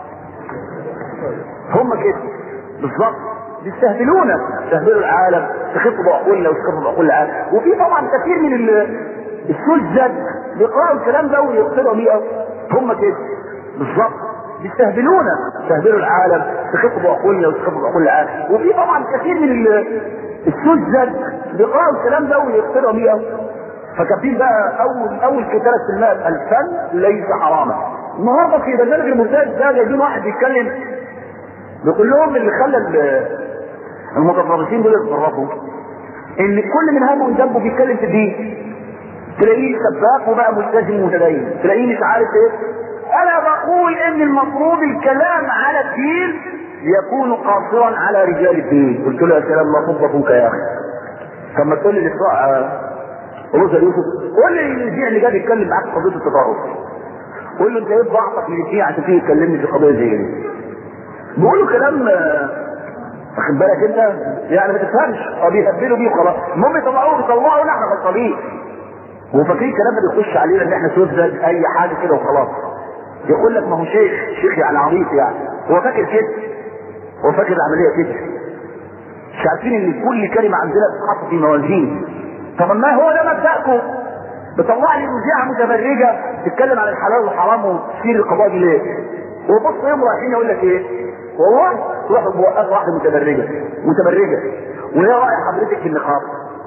هم كده بالظبط بيستهبلونا يستهبلوا العالم يخفوا بعقولنا ويخفوا بعقول العالم وفي طبعا كثير من ال- السذج بيقرأوا الكلام ده ويقتنعوا بيه أوي. هم كده بالظبط بيستهبلونا يستهبلوا العالم يخفوا بعقولنا ويخفوا بعقول العالم وفي طبعا كثير من ال- السذج بيقرأوا الكلام ده ويقتنعوا بيه أوي. فكاتبين بقى اول اول كتابه في المال الفن ليس حراما النهارده في برنامج الممتاز ده جايبين واحد بيتكلم بيقول لهم اللي خلى ال- المتطرفين دول يتصرفوا ان كل من همه وذنبه بيتكلم في الدين تلاقيه سباك وبقى ملتزم ومتدين تلاقيه مش عارف ايه انا بقول ان المفروض الكلام على الدين يكون قاصرا على رجال الدين قلت له يا سلام لا فضة يا اخي طب ما تقول لي الاسراء روزا يوسف قول لي الذيع اللي جاي يتكلم معاك في قضيه التطرف قول له انت ايه ضعفك من الدين عشان تيجي تكلمني في قضيه زي دي بيقولوا كلام آه، واخد بالك انت يعني ما تفهمش هو بيهبلوا بيه وخلاص المهم يطلعوه بيطلعوا احنا غلطانين وفاكرين الكلام ده بيخش علينا ان احنا سذج اي حاجه كده وخلاص يقول لك ما هو شيخ شيخ يعني عبيط يعني هو فاكر كده هو فاكر العمليه كده مش عارفين ان كل كلمه عندنا بتتحط في موازين طب ما هو ده مبدأكم بطلع لي مذيعه متبرجه تتكلم عن الحلال والحرام وتثير القضاء دي ليه؟ وبص يوم رايحين يقول لك ايه؟ والله تروح موقف واحده متبرجه متبرجه وهي راي حضرتك في النقاب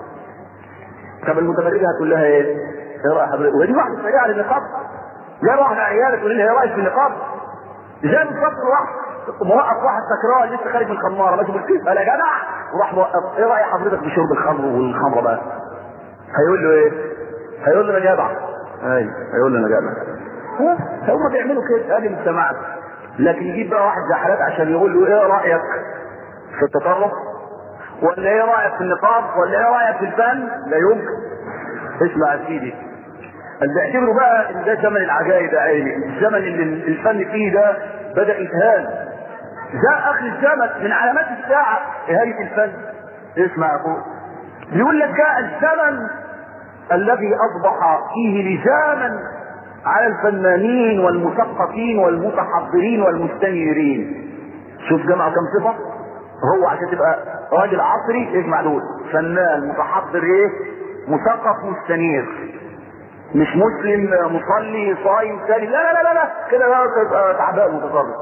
طب المتبرجه هتقول لها ايه؟ ايه راي حضرتك؟ ودي واحده سريعه على النقاب لا واحده عيالك تقول لها ايه رايك في النقاب؟ زي بالظبط واحد موقف واحد سكران لسه خارج من الخماره ماشي بالكيس قال يا جدع وراح موقف ايه راي حضرتك في شرب الخمر والخمره بقى؟ هيقول له ايه؟ هيقول له انا جدع ايوه هيقول له انا جدع ها؟ هم بيعملوا كده ادي مجتمعات لكن يجيب بقى واحد زي حالات عشان يقول له ايه رايك في التطرف ولا ايه رايك في النقاب ولا ايه رايك في الفن لا يمكن اسمع يا سيدي اللي بيعتبروا بقى ان ده زمن العجائب يا عيني الزمن اللي الفن فيه ده بدا يتهان ده اخر الزمن من علامات الساعه اهانه الفن اسمع يا اخوي بيقول لك جاء الزمن الذي اصبح فيه لزاما على الفنانين والمثقفين والمتحضرين والمستنيرين شوف جمع كم صفه هو عشان تبقى راجل عصري اسمع دول فنان متحضر ايه مثقف مستنير مش مسلم مصلي صايم ثاني لا لا لا لا كده لا تبقى تعبان متصرف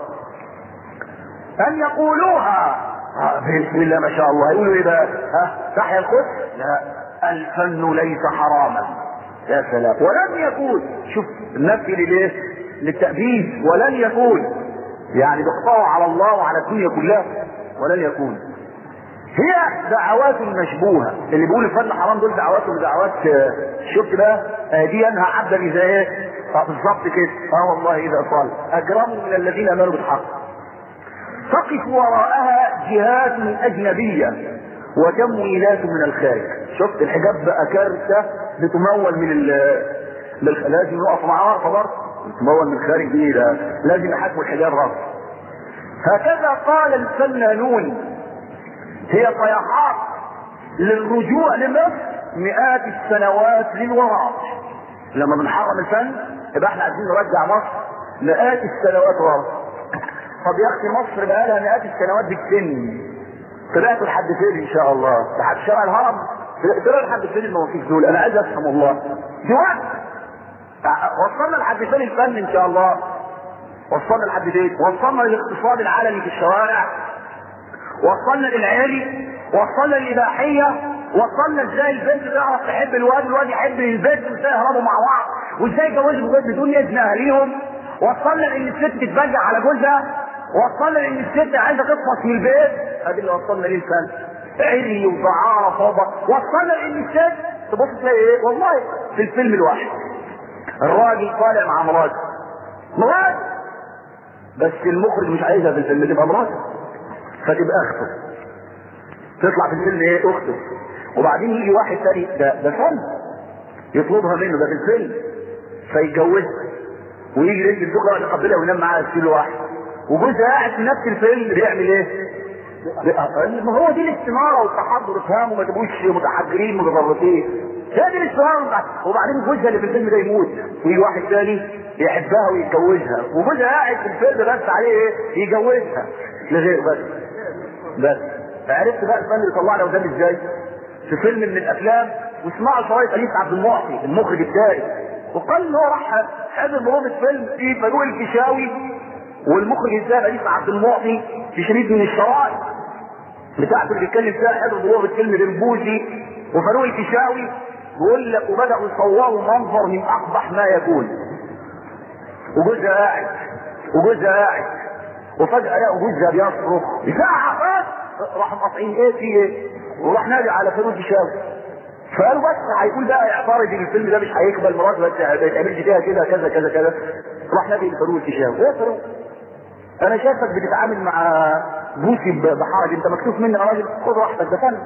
ان يقولوها آه، بسم الله ما شاء الله يقولوا ايه بقى ها تحيا القدس لا الفن ليس حراما يا سلام ولن يكون شوف النفي للايه للتأبيد ولن يكون يعني بيقطعوا على الله وعلى الدنيا كلها ولن يكون هي دعوات مشبوهه اللي بيقول الفن حرام دول دعواتهم دعوات آه، شفت بقى آه، دي انها عبدا اذا ايه آه، بالظبط كده اه والله اذا قال اجرموا من الذين امنوا بالحق تقف وراءها جهات اجنبيه وتمويلات من الخارج شفت الحجاب بقى كارثه بتمول من ال من الخ- لازم نقف معاها خبر تمول من الخارج دي ده لازم يحاكموا الحجاب راسه هكذا قال الفنانون هي صيحات للرجوع لمصر مئات السنوات للوراء لما بنحرم الفن يبقى احنا عايزين نرجع مصر مئات السنوات ورا طب يا اختي مصر بقى لها مئات السنوات بالسن طلعتوا لحد فين ان شاء الله لحد شارع الهرم طلعوا لحد فين المواقف دول انا عايز افهم والله دي وقت وصلنا لحد فين الفن ان شاء الله وصلنا لحد فين وصلنا للاقتصاد العالمي في الشوارع وصلنا للعيالي وصلنا للإباحية وصلنا ازاي البنت تعرف تحب الواد الواد يحب البنت وازاي يهربوا مع بعض وازاي يتجوزوا بجد بدون اذن اهاليهم وصلنا لان الست تتبجع على جوزها وصلنا لان الست عايزه تفطس من البيت ادي اللي وصلنا ليه الفن عري ودعارة فوضى وصلنا لان الست تبص تلاقي ايه والله في الفيلم الواحد الراجل طالع مع مراته مراته بس المخرج مش عايزها في الفيلم تبقى مراته فتبقى اخته تطلع في الفيلم ايه اخته وبعدين يجي واحد تاني ده ده فن يطلبها منه ده في الفيلم فيتجوزها ويجي رجل الزوجه يقبلها وينام معاها في واحد وجوزها قاعد في نفس الفيلم بيعمل ايه؟ ما هو دي الاستماره والتحضر افهموا ما تبقوش متحجرين متطرفين هي دي الاستماره وبعدين جوزها اللي في الفيلم ده يموت ويجي واحد تاني يحبها ويتجوزها وجوزها قاعد في الفيلم بس عليه ايه؟ يجوزها لغير بس بس عرفت بقى الفن اللي طلعنا قدام ازاي؟ في فيلم من الافلام واسمعوا شرايط اليس عبد المعطي المخرج الثالث وقال ان هو راح حضر بروضة فيلم في فاروق الفيشاوي والمخرج الثالث اليس عبد المعطي في شريط من الشرائط بتاعته اللي بيتكلم فيها حضر بروضة فيلم البوزي وفاروق الفيشاوي بيقول لك وبداوا يصوروا منظر من اقبح ما يكون وجوزها قاعد وجوزها قاعد وفجأة لقوا جوزها بيصرخ ساعة بس راحوا مقاطعين ايه في ايه وراح نادي على فاروق الفيشاوي فقالوا بس هيقول بقى يعترض ان الفيلم ده مش هيقبل مراته بس ما يتعملش فيها كده كذا كذا كذا راح نادي لفاروق الفيشاوي ايه يا فاروق انا شايفك بتتعامل مع بوسي بحرج انت مكتوب مني يا راجل خد راحتك ده فن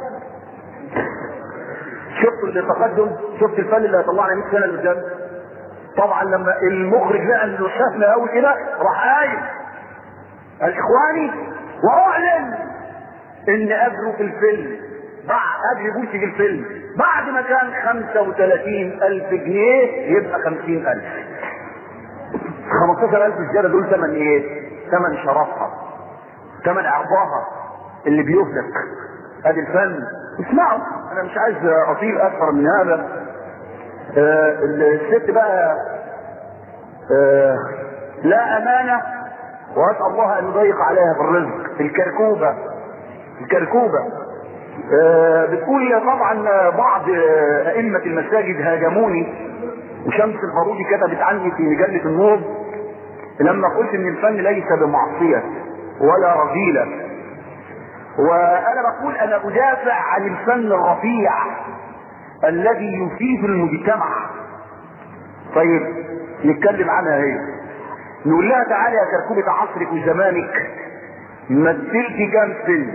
شفت التقدم شفت الفن اللي هيطلعنا 100 سنه لقدام طبعا لما المخرج لقى انه شافنا قوي كده راح قايم الاخواني واعلن ان اجره في الفيلم بعد اجر بوسي في الفيلم بعد ما كان 35 الف جنيه يبقى 50 الف 15 الف زياده دول ثمن ايه ثمن شرفها ثمن عرضها اللي بيهلك ادي الفن اسمعوا انا مش عايز اطيل اكثر من هذا آه الست بقى آه لا امانه واسال الله ان يضيق عليها بالرزق الكركوبه الكركوبه آه بتقول طبعا بعض ائمه المساجد هاجموني وشمس البارودي كتبت عني في مجله النور لما قلت ان الفن ليس بمعصيه ولا رذيله وانا بقول انا ادافع عن الفن الرفيع الذي يفيد المجتمع طيب نتكلم عنها هي نقول لها تعالى يا كركوبة عصرك وزمانك مثلت كام فيلم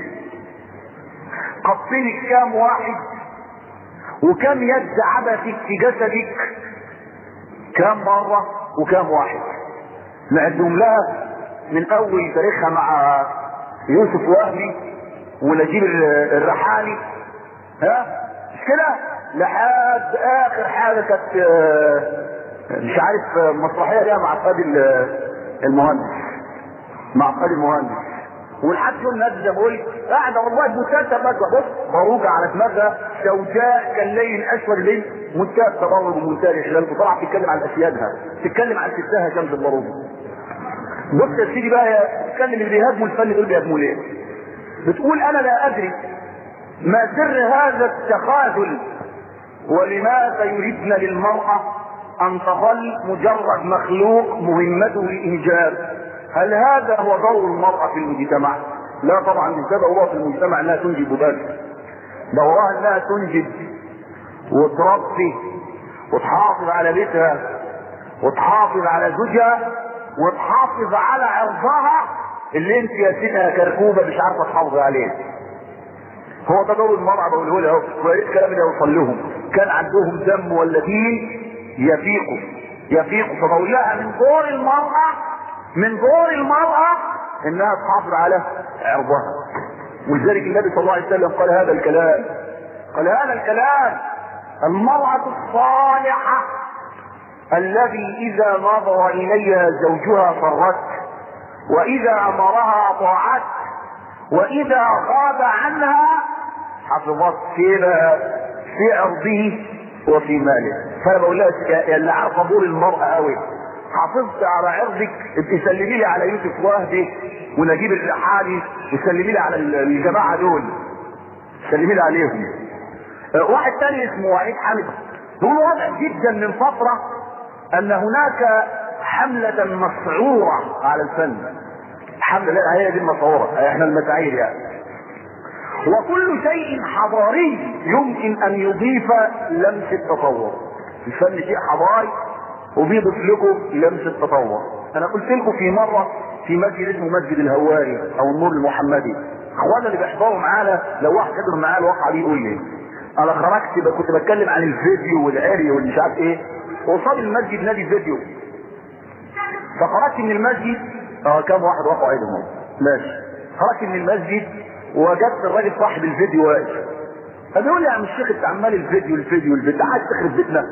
قصيلك كام واحد وكم يد عبثك في جسدك كام مرة وكام واحد نعدهم لها من اول تاريخها مع يوسف وهبي ونجيب الرحالي ها مش كده لحد اخر حاجه كانت مش عارف مسرحيه ليها مع فادي المهندس مع فادي المهندس ولحد يوم نادي زي ما قلت قاعده والله بمنتهى بص باروكه على دماغها سوداء كالليل اسود الليل منتهى التبرج ومنتهى الاحلال وطلعت تتكلم عن اسيادها تتكلم عن ستها شمس الباروكه بص يا سيدي بقى تتكلم اللي بيهاجموا الفن دول بيهاجموا ليه؟ بتقول انا لا ادري ما سر هذا التخاذل ولماذا يردن للمرأة ان تظل مجرد مخلوق مهمته الانجاب هل هذا هو دور المرأة في المجتمع لا طبعا من دورها في المجتمع انها تنجب بس دورها انها تنجب وتربي وتحافظ على بيتها وتحافظ على زوجها وتحافظ على عرضها اللي انت يا سيدها كركوبه مش عارفه تحافظ عليه هو ده دور المرأة بقوله لها ويا الكلام ده يوصل لهم كان عندهم دم ولا دين يفيقوا يفيقوا فبقول لها من دور المرأة من دور المرأة انها تحافظ على عرضها ولذلك النبي صلى الله عليه وسلم قال هذا الكلام قال هذا الكلام المرأة الصالحة الذي اذا نظر اليها زوجها فرت واذا امرها اطاعت واذا غاب عنها حفظت كده في عرضه وفي ماله فانا بقول لها اللي عارفه دور المراه قوي حافظت على عرضك ابقي سلمي لي على يوسف وهبي ونجيب الرحالي وسلمي لي على الجماعه دول سلمي لي عليهم واحد تاني اسمه وحيد حامد دول واضح جدا من فتره ان هناك حملة مسعورة على الفن حملة لا هي دي المسعورة احنا المساعير يعني وكل شيء حضاري يمكن ان يضيف لمسة تطور الفن شيء حضاري وبيضيف لكم لمسة تطور انا قلت لكم في مرة في مسجد اسمه مسجد الهواري او النور المحمدي اخوانا اللي بيحضروا معانا لو واحد حضر معايا الواقعة دي يقول لي انا خرجت كنت بتكلم عن الفيديو والعري والمش عارف ايه وصل المسجد نادي فيديو فخرجت من المسجد اه كام واحد وقعوا ايدهم ماشي خرجت من المسجد وجدت الراجل صاحب الفيديو واقف فبيقول لي يا عم الشيخ انت عمال الفيديو الفيديو الفيديو عايز تخرب بيتنا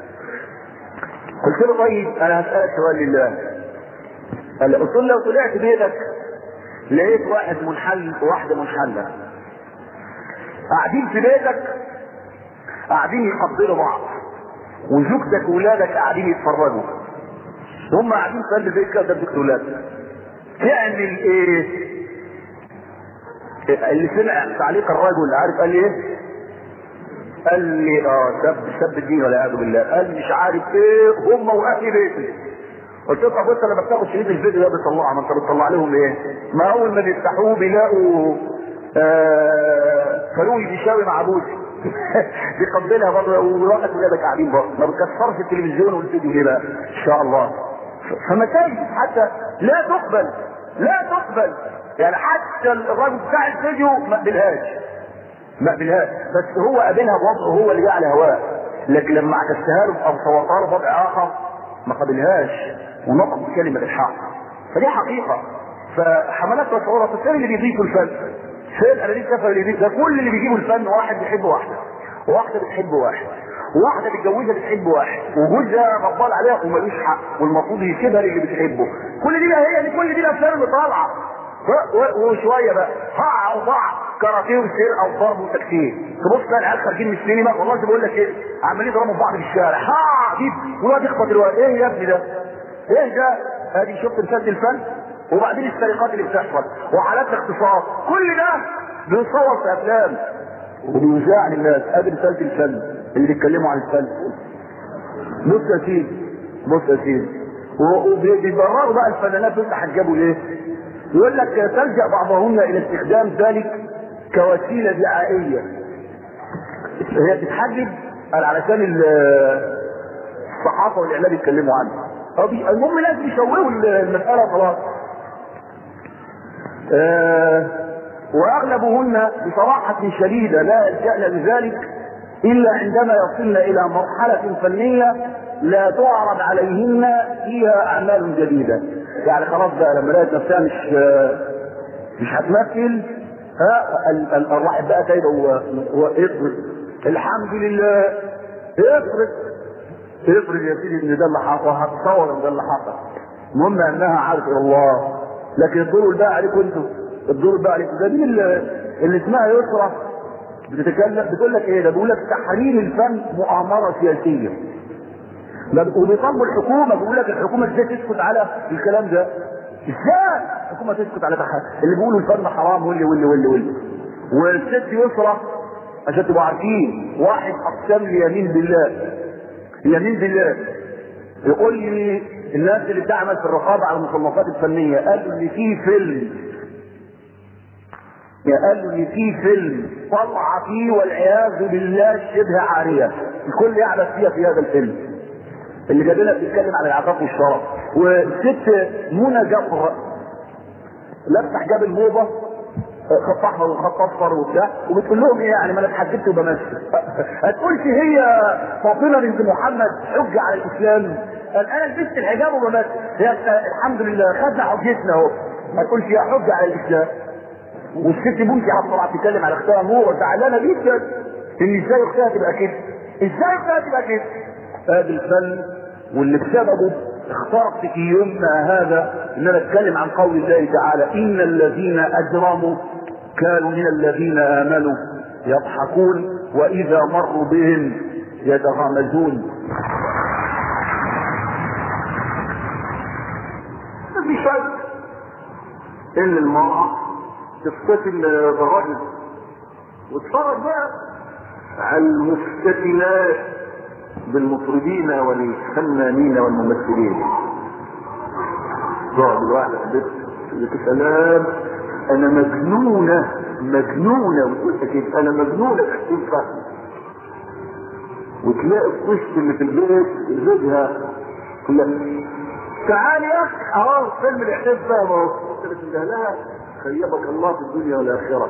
قلت له طيب انا هسألك سؤال لله قال لي قلت له لو طلعت بيتك لقيت واحد منحل وواحدة منحلة قاعدين في بيتك قاعدين يقبلوا بعض وزوجتك واولادك قاعدين يتفرجوا هم قاعدين في قلب البيت كده قدام اولادك تعمل ايه اللي سمع تعليق الرجل عارف قال لي ايه قال لي اه سب سب الدين والعياذ بالله قال مش عارف ايه هم واهل بيتي قلت له طب انت لما بتاخد شريط الفيديو ده بتطلعه ما انت بتطلع لهم ايه؟ ما اول ما بيفتحوه بيلاقوا آه فلوي بيشاوي مع ابوسي بيقبلها برضه وراحت ولادك قاعدين برضه ما بتكسرش التلفزيون والفيديو ليه بقى؟ ان شاء الله فمساجد حتى لا تقبل لا تقبل يعني حتى الراجل بتاع الفيديو ما قبلهاش ما قبلهاش بس هو قابلها بوضعه هو اللي جعل هواه لكن لما عكستها له او صورتها له بوضع اخر ما قبلهاش ونطق بكلمه الحق فدي حقيقه فحملات مشهوره فين اللي بيضيفوا الفن؟ فين انا ليه سفر اللي بيضيف ده كل اللي بيجيبوا الفن واحد بيحب واحده وواحده بتحب واحد واحده بتجوزها بتحب واحد وجوزها غضبان عليها وملوش حق والمفروض يسيبها للي بتحبه كل دي بقى هي دي كل دي الافلام اللي طالعه و- و- وشويه بقى هقع وضع كاراتيه وسرقه وضرب وتكسير تبص تلاقي العيال خارجين من السينما والله زي بقول لك ايه عمالين يضربوا في بعض في الشارع ها دي والواد يخبط الواد ايه يا ابني ده؟ ايه ده؟ ادي شفت مسد الفن وبعدين السرقات اللي بتحصل وحالات الاغتصاب كل ده بيصور في افلام وبيذاع للناس ادي رساله الفن اللي بيتكلموا عن الفن بص يا سيدي بص يا سيدي و- وبيبرروا بقى الفنانات دول حجبوا ليه؟ يقول لك تلجا بعضهن الى استخدام ذلك كوسيله دعائيه هي بتتحجب قال علشان ال- الصحافه والاعلام يتكلموا عنها هو بي- المهم لازم يشوهوا المساله خلاص آه واغلبهن بصراحه شديده لا يلجأن لذلك الا عندما يصلن الى مرحله فنيه لا تعرض عليهن فيها اعمال جديده يعني خلاص بقى لما لقيت نفسها مش آه، مش هتمثل ها ال- ال- الواحد بقى كده هو هو افرض الحمد لله افرض افرض يا سيدي ان ده اللي حصل هتصور ان ده اللي حصل المهم انها عارفه الله لكن الدور بقى عليكم انتوا الدور بقى عليكم ده مين اللي, اللي اسمها يسرى بتتكلم بتقول لك ايه ده بيقول لك تحرير الفن مؤامره سياسيه ده وبيطالبوا الحكومه بيقول لك الحكومه ازاي تسكت على الكلام ده ازاي الحكومه تسكت على تحرير اللي بيقولوا الفن حرام واللي واللي واللي واللي والست يسرى عشان تبقوا عارفين واحد اقسم لي يمين بالله يمين بالله يقول لي الناس اللي بتعمل في الرقابه على المصنفات الفنيه قالوا ان في فيلم يا قالوا ان في فيلم طلع فيه والعياذ بالله شبه عاريه الكل يعبث فيها في هذا الفيلم اللي جاب لنا بتتكلم عن العفاف والشرف والست منى جبر لابسه حجاب الموضه خط احمر وخط اصفر وبتاع وبتقول لهم ايه يعني ما انا اتحجبت وبمثل هتقولش هي فاطمه بنت محمد حجه على الاسلام قال انا لبست الحجاب وبمثل هي الحمد لله خدنا حجتنا اهو ما تقولش يا حجه على الاسلام والست بنتي على الصراحه بتتكلم على اختها نور زعلانه جدا ان ازاي اختها تبقى كده ازاي اختها تبقى كده هذا الفن واللي بسببه اخترت في يومنا هذا ان انا اتكلم عن قول الله تعالى ان الذين اجرموا كانوا من الذين امنوا يضحكون واذا مروا بهم يتغامزون ما في شك ان المرأة تفتتن بالرجل واتفرج بقى على المفتتنات بالمطربين والفنانين والممثلين تقعد الواحدة في البيت تقول لك سلام انا مجنونة مجنونة وتقول لك إيه؟ انا مجنونة تحسين فهم وتلاقي الطفل اللي في البيت زوجها تقول لك تعال يا اخي اهو فيلم الاحساس فاهم اهو قلت لك لها خيبك الله في الدنيا والاخره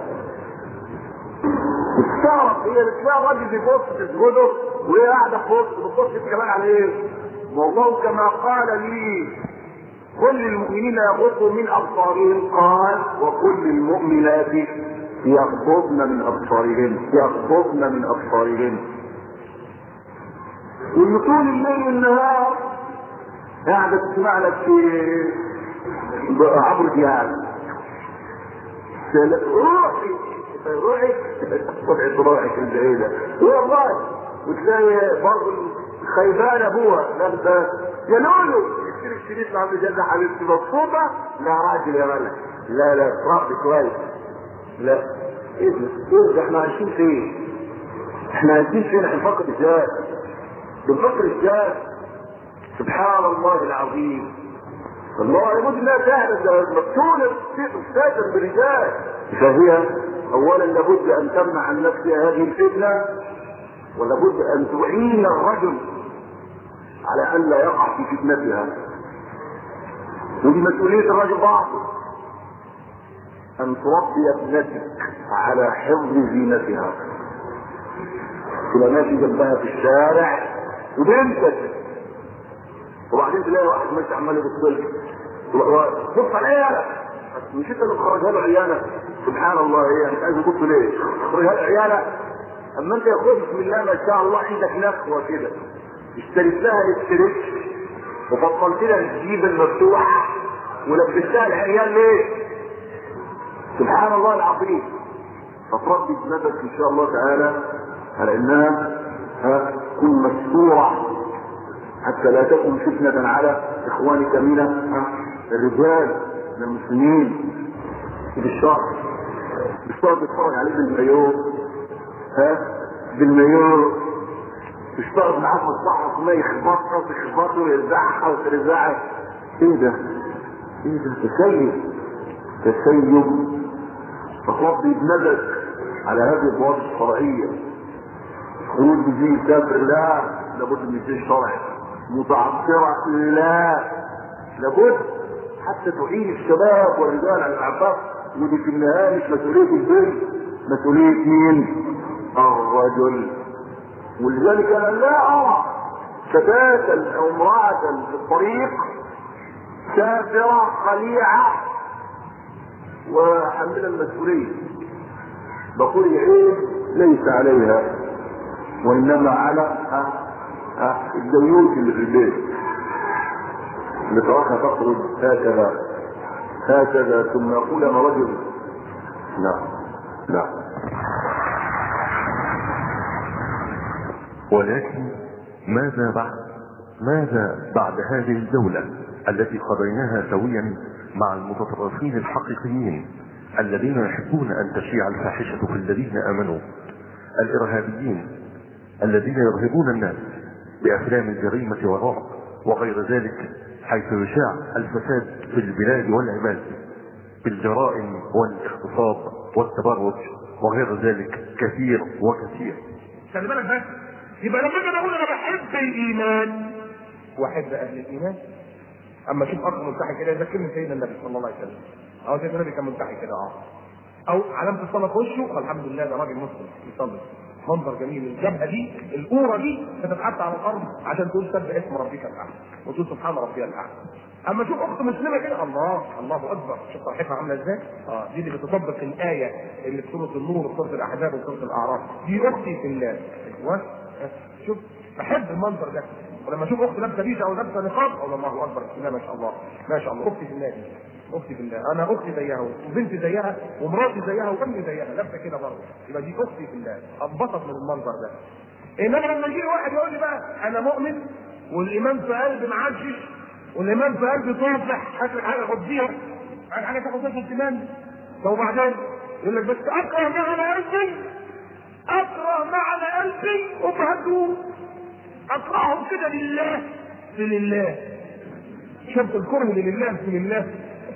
تستغرب هي بتلاقي راجل بيبص في الجدر وهي قاعده في وسط بتبص كمان على ايه؟ والله كما قال لي كل المؤمنين يغضوا من ابصارهم قال وكل المؤمنات يغضضن من ابصارهن يغضضن من ابصارهن وان طول الليل والنهار قاعده تسمع لك في عبر دياب روحي روحي طلعت روحك البعيدة والله وتلاقي برضه خيبان ابوها لابسه يا لولو يشتري الشريط عم جد حبيبتي مبسوطة لا راجل يا ملك لا لا رأسي كويس لا ايه ده ايه ده احنا عايشين فين احنا عايشين فين احنا بنفكر ازاي بنفكر ازاي سبحان الله العظيم الله يقول انها سهلة مقتولة تستاجر برجال فهي اولا لابد ان تمنع عن نفسها هذه الفتنة ولابد ان تعين الرجل على ان لا يقع في فتنتها ودي مسؤولية الرجل بعضه ان تربي ابنتك على حفظ زينتها تبقى ماشي جنبها في الشارع وبنتك وبعدين تلاقي واحد ماشي عمال يبص لك بص على ايه مش انت اللي مخرجها له عياله سبحان الله هي مش عايز تبص ليه مخرجها له عياله اما انت يا اخويا بسم الله ما شاء الله عندك نخوه كده اشتريت لها الاستريتش وفصلت لها الجيب المفتوح ولبستها العيال ليه؟ سبحان الله العظيم فتربي ابنتك ان شاء الله تعالى على انها ها تكون مستوره حتى لا تكن فتنة على اخوانك من ها، الرجال من المسلمين بالشرط بالشرط تتفرج عليه بالمليون ها بالمليون تشتغل معاه في الصحراء ما يخبطها وتخبطه ويرزعها وترزعها ايه ده؟ ايه ده؟ تسيب تسيب فتربي ابنتك على هذه الضوابط الشرعيه خروج بزي كافر لا لابد من زي شرعي متعطرة لا لابد حتى تعين الشباب والرجال على العفاف ودي في النهاية مش مسؤولية البنت مسؤولية مين؟ الرجل ولذلك انا لا ارى فتاة او امرأة في الطريق كافرة خليعة وحمل المسؤولية بقول العين ليس عليها وانما على ها ها الزيوت اللي في البيت اللي تراها تخرج هكذا هكذا ثم يقول انا رجل لا لا ولكن ماذا بعد ماذا بعد هذه الدولة التي قضيناها سويا مع المتطرفين الحقيقيين الذين يحبون ان تشيع الفاحشة في الذين امنوا الارهابيين الذين يرهبون الناس بافلام الجريمة والرعب وغير ذلك حيث يشاع الفساد في البلاد والعباد بالجرائم والاغتصاب والتبرج وغير ذلك كثير وكثير خلي بالك بس يبقى لما اجي اقول انا بحب الايمان واحب اهل الايمان اما اشوف اخ منتحي كده يذكرني سيدنا النبي صلى الله عليه وسلم اه سيدنا النبي كان منتحي كده اه او علامه الصلاه في وشه الحمد لله ده راجل مسلم يصلي منظر جميل الجبهه دي القوره دي بتتحط على الارض عشان تقول سبح اسم ربك الاعلى وتقول سبحان ربي الاعلى اما اشوف اخت مسلمه كده الله الله اكبر شوف فرحتها عامله ازاي اه دي اللي بتطبق الايه اللي في سوره النور وسوره الاحزاب وسوره الاعراف دي اختي في الله ايوه شوف بحب المنظر ده ولما اشوف اختي لابسه بيشه او لابسه نقاب اقول الله اكبر بسم الله ما شاء الله ما شاء الله اختي في الله دي اختي في الله انا اختي زيها وبنتي زيها ومراتي زيها وامي زيها لابسه كده برضه يبقى دي اختي في الله اتبسط من المنظر ده انما لما يجي واحد يقول لي بقى انا مؤمن والايمان في قلبي معشش والايمان في قلبي طافح هات لك حاجه خديها هات حاجه تاخد فيها الايمان طب وبعدين يقول لك بس اكره ما على قلبي اكره ما على قلبي وبهدوه اكرههم كده لله في لله شفت الكره لله في لله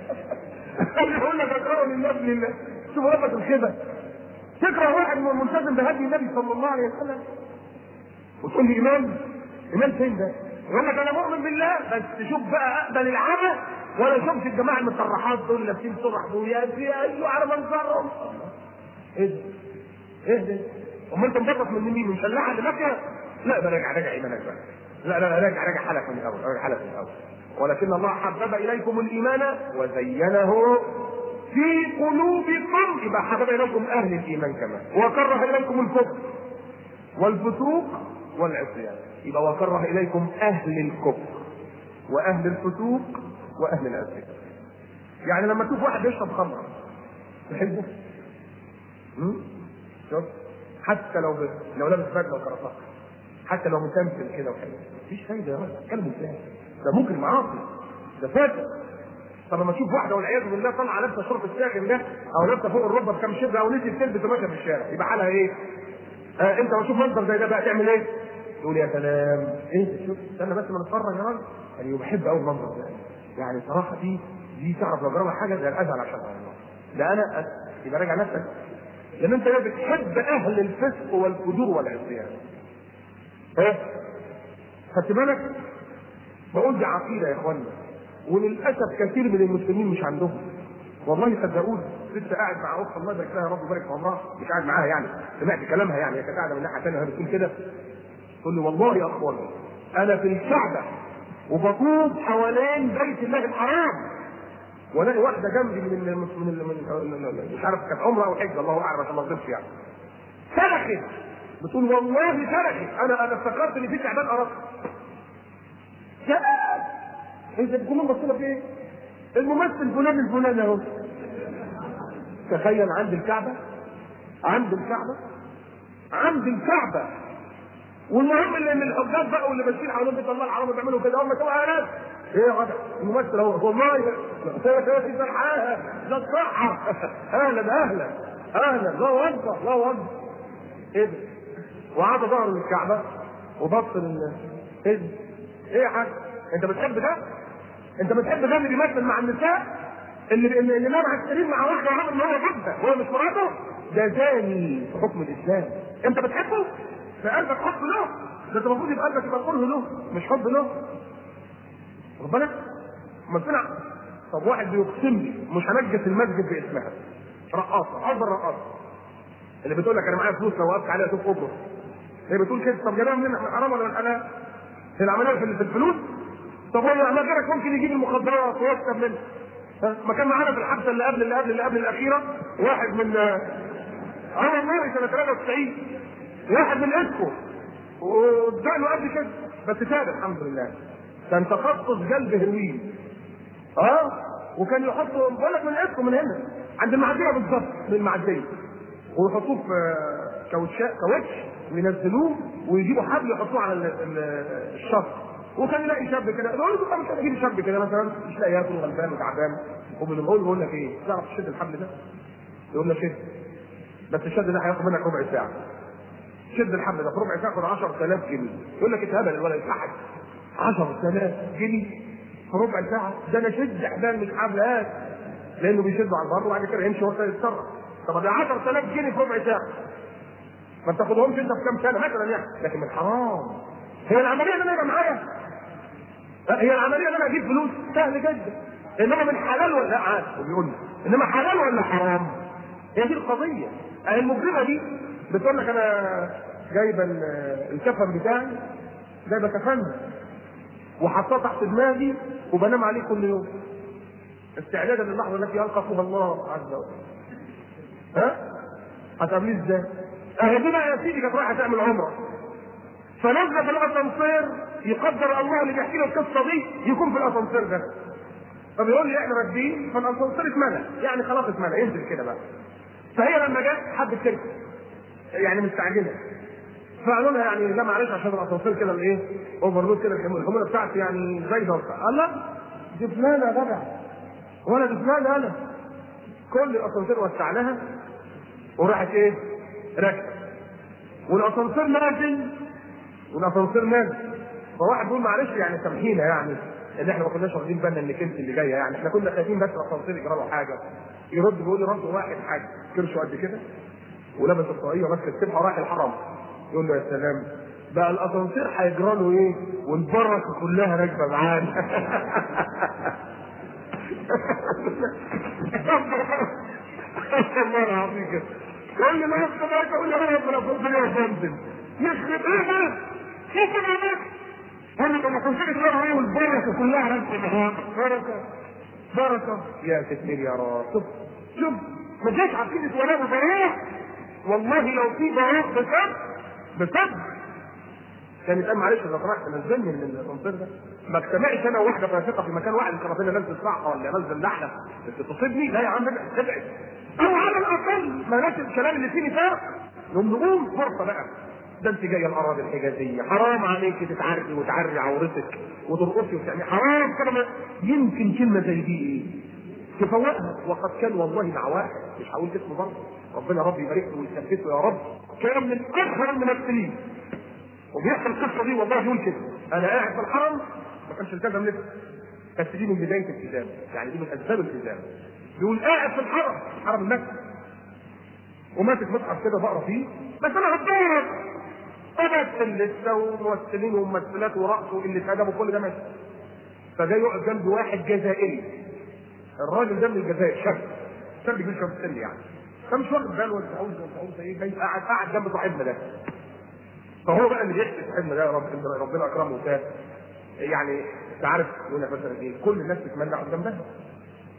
يقول لك اكرهه لله في لله شوف ربك الخيبه تكره واحد ملتزم بهدي النبي صلى الله عليه وسلم وتقول لي ايمان ايمان فين ده؟ يقول لك انا مؤمن بالله بس شوف بقى اقبل العمى ولا اشوفش الجماعه المطرحات دول لابسين صبح دول يا ايوه على منظرهم ايه ده؟ ايه ده؟ امال انت مبسط من مين؟ من شلاحه اللي ماشيه؟ لا ده راجع راجع ايمانك بقى لا لا راجع راجع حالك من الاول راجع حالك من الاول ولكن الله حبب اليكم الايمان وزينه في قلوبكم يبقى حبب اليكم اهل الايمان كمان وكره اليكم الكفر والفسوق والعصيان يبقى وكره اليكم اهل الكفر واهل الفسوق واهل العصيان يعني لما تشوف واحد يشرب خمر تحبه؟ هم؟ شوف حتى لو ب... لو لابس بدله وكرافات حتى لو متمثل كده وحلو مفيش فايده يا راجل اتكلم ازاي ده ممكن معاصي ده فاتر طب لما تشوف واحده والعياذ بالله طالعه لابسه شرط الساخن ده او لابسه فوق الركبه بكام شبه او نسيت تلبس وماشيه في الشارع يبقى حالها ايه؟ آه انت لما تشوف منظر زي ده بقى تعمل ايه؟ تقول يا سلام ايه شوف استنى بس ما نتفرج يا راجل يعني بحب قوي المنظر ده يعني صراحه دي دي تعرف لو جربها حاجه زي الازعل عشان الله ده انا أس- يبقى راجع نفسك لان انت لا بتحب اهل الفسق والفجور والعصيان ايه خدت بالك بقول دي عقيده يا اخوانا وللاسف كثير من المسلمين مش عندهم والله صدقوني لسه قاعد مع اخت الله يبارك لها يا رب يبارك في عمرها مش قاعد معاها يعني سمعت كلامها يعني هي كانت قاعده من ناحيه ثانيه وهي بتقول كده تقول لي والله يا اخوانا انا في الكعبه وبطوف حوالين بيت الله الحرام والاقي واحده جنبي من من من, من, من مش عارف كانت عمره او حجه الله اعلم عشان ما اغلطش يعني صرخت بتقول والله صرخت انا انا افتكرت ان في تعبان قرص يا انت بتقول بص لك ايه؟ الممثل فلان الفلاني اهو تخيل عند الكعبه عند الكعبه عند الكعبه والمهم اللي من الحجاج بقى واللي ماشيين حوالين بيت الله الحرام بيعملوا كده هم سوى ناس ايه يا غدا الممثل اهو والله في فرحاها ده الصحة اهلا اهلا اهلا الله اكبر الله اكبر ايه ده وقعد ظهره للكعبه وبص لل ايه ده؟ ايه يا حاج انت بتحب ده؟ انت بتحب ده اللي بيمثل مع النساء اللي اللي اللي نام على السرير مع واحده وعامل ان هو جده هو مش مراته ده زاني في حكم الاسلام انت بتحبه؟ في قلبك حب له ده انت المفروض يبقى قلبك يبقى كره له مش حب له واخد بالك؟ ما طلع طب واحد بيقسم لي مش هنجس المسجد باسمها رقاصه اكبر رقاصه اللي بتقول لك انا معايا فلوس لو وقفت عليها اشوف قبرص هي بتقول كده طب جابها منين احنا حرام ولا من حلال؟ هي العمليه في في الفلوس طب هو ما غيرك ممكن يجيب المخدرات ويكسب منها ها؟ ما كان معانا في الحبسه اللي قبل اللي قبل اللي قبل الاخيره واحد من عمر نوري سنه 93 واحد من اسكو وادعي قد كده بس تاب الحمد لله كان تخصص جلب هروين اه وكان يحطوا بقول لك من اسكو من هنا عند المعديه بالظبط من المعديه ويحطوه في كاوتشات كاوتش وينزلوه ويجيبوا حبل يحطوه على ال- ال- الشط وكان يلاقي شاب كده يقول له طب مش هتجيب شاب كده مثلا مش لاقي ياكل غلبان وتعبان وبنقول يقول لك ايه تعرف تشد الحبل ده؟ يقول لك شد بس الشد ده هياخد منك ربع ساعه شد الحبل ده في ربع ساعه خد 10000 جنيه يقول لك اتهبل الولد يضحك 10000 جنيه في ربع ساعه ده انا شد حبال من حبلات لانه بيشدوا على البر وبعد كده يمشي وقت يتصرف طب ده 10000 جنيه في ربع ساعه ما تاخدهمش انت في كام سنه مثلا يعني لكن من حرام هي العمليه ان انا يبقى معايا لا، هي العمليه ان انا اجيب فلوس سهل جدا انما من حلال ولا لا عاد وبيقول لي انما حلال ولا حرام هي دي القضيه أهي المجرمه دي بتقول لك انا جايبه ال- الكفن بتاعي جايبه كفن وحطاه تحت دماغي وبنام عليه كل يوم استعدادا للحظه التي يلقى فيها الله عز وجل ها هتقابليه ازاي؟ اهي دي بقى يا سيدي كانت رايحه تعمل عمره فنزل في الاسانسير يقدر الله اللي بيحكي له القصه دي يكون في الاسانسير ده فبيقول لي احنا راكبين فالاسانسير اتملى يعني خلاص اتملى ينزل كده بقى فهي لما جت حبت تركب يعني مستعجله فقالوا لها يعني لا معلش عشان الاسانسير كده الايه اوفرلود كده الحموله الحموله بتاعتي يعني زايده وبتاع قال لا دي فلانه يا جدع ولا دي فلانه انا كل الاسانسير وسعناها وراحت ايه راكبه والاسانسير نازل والاسانسير نازل فواحد بيقول معلش يعني سامحينا يعني ان احنا ما كناش واخدين بالنا انك انت اللي جايه يعني احنا كنا خايفين بس الاسانسير يجرى له حاجه يرد بيقول لي رد واحد حاجه كرشه قد كده ولابس الطاقيه ماسك السبحه ورايح الحرام يقول له يا سلام بقى الاسانسير هيجرى له ايه والبركه كلها راكبه معانا الله العظيم كده يقول لي ما يخطب عليك اقول له ربنا ربنا يا فندم يخرب ايه ده؟ كيف ده؟ انا لما كنت كده ايه والبركه كلها راكبه معانا بركه بركه يا ستير يا رب شوف شوف ما جاش عقيده ولا براء والله لو في براء بسبب بسبب كان يتقال معلش اذا طلعت نزلني من الاسانسير ده ما اجتمعش انا وواحده فاسقه في مكان واحد كرافينا ننزل صعقه ولا ننزل نحله تصيبني لا يا عم ابعد ابعد او على الاقل ما ناس الكلام اللي فيه نفاق نقوم نقوم فرصه بقى ده انت جايه الاراضي الحجازيه حرام عليك تتعري وتعري عورتك وترقصي وتعملي حرام كده ما- يمكن كلمه زي دي ايه تفوقها وقد كان والله مع واحد مش هقول اسمه برضه ربنا رب يبارك له ويثبته يا رب كان من اشهر الممثلين وبيحصل القصه دي والله يقول كده انا قاعد في الحرم ما كانش التزم لسه بس دي من بدايه الالتزام يعني دي من اسباب الالتزام بيقول قاعد في الحرم حرم المكه وماسك مصحف كده بقرا فيه بس انا هتدور امثل لسه وممثلين وممثلات ورقص وقله ادب وكل ده ماشي فجاي يقعد جنب واحد جزائري الراجل ده من الجزائر شاب شاب كبير شاب في السن يعني فمش واخد باله ولا عاوز ولا عاوز ايه جاي قاعد قاعد جنب صاحبنا ده فهو بقى اللي بيحكي صاحبنا ده يا رب إن ربنا اكرمه وتاب يعني انت عارف يقول لك مثلا ايه كل الناس تتمنى اقعد جنبها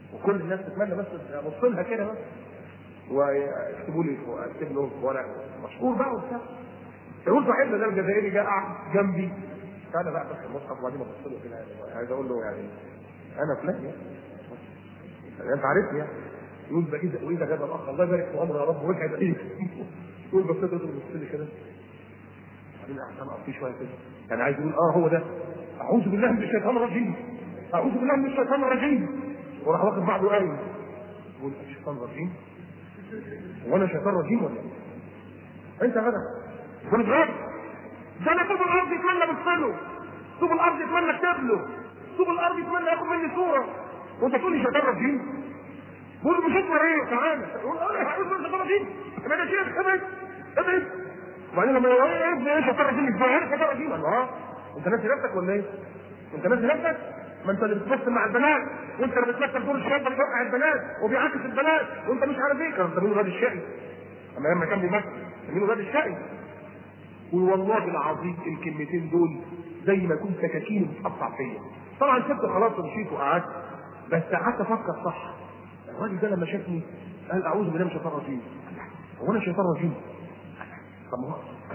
وكل الناس تتمنى بس ابص لها كده بس ويكتبوا لي اكتب له ورق مشهور بقى وبتاع يقول صاحبنا ده الجزائري جه قاعد جنبي فانا بقى بس المصحف وبعدين ابص له كده يعني عايز اقول له يعني انا فلان يعني يعني انت عارفني يعني يقول بقى اذا واذا جاب الاخ الله يبارك في عمره يا رب ويسعد ايدك يقول بس كده بص لي كده بعدين احسن اقف فيه شويه كده يعني عايز يقول اه هو ده اعوذ بالله من الشيطان الرجيم اعوذ بالله من الشيطان الرجيم وراح واخد بعضه قايم يقول الشيطان الرجيم وانا شيطان رجيم ولا ايه؟ انت غدا وانا بغير ده انا طوب الارض يتمنى بصله طوب الارض يتمنى اكتب له طوب الارض يتمنى ياخد مني صوره وانت تقول لي شيطان رجيم بقول له مش اسمه ايه تعالى يقول اه اعوذ بالله من الشيطان الرجيم يبقى ده شيخ ابعد ابعد وبعدين لما يقول ايه ابني ايه شيطان رجيم ازاي ايه شيطان رجيم قال اه انت ناسي نفسك ولا ايه؟ انت ناسي نفسك؟ ما انت اللي بتمثل مع البنات وانت اللي بتمثل دور الشاب اللي بيوقع البنات وبيعاكس البنات وانت مش عارف ايه كان ده مين الواد الشقي اما لما كان بيمثل مين الواد الشقي والله العظيم الكلمتين دول زي ما يكون سكاكين بتقطع فيا طبعا سبت خلاص ومشيت وقعدت بس قعدت افكر صح الراجل ده لما شافني قال اعوذ بالله من الشيطان الرجيم هو انا شيطان رجيم طب ما هو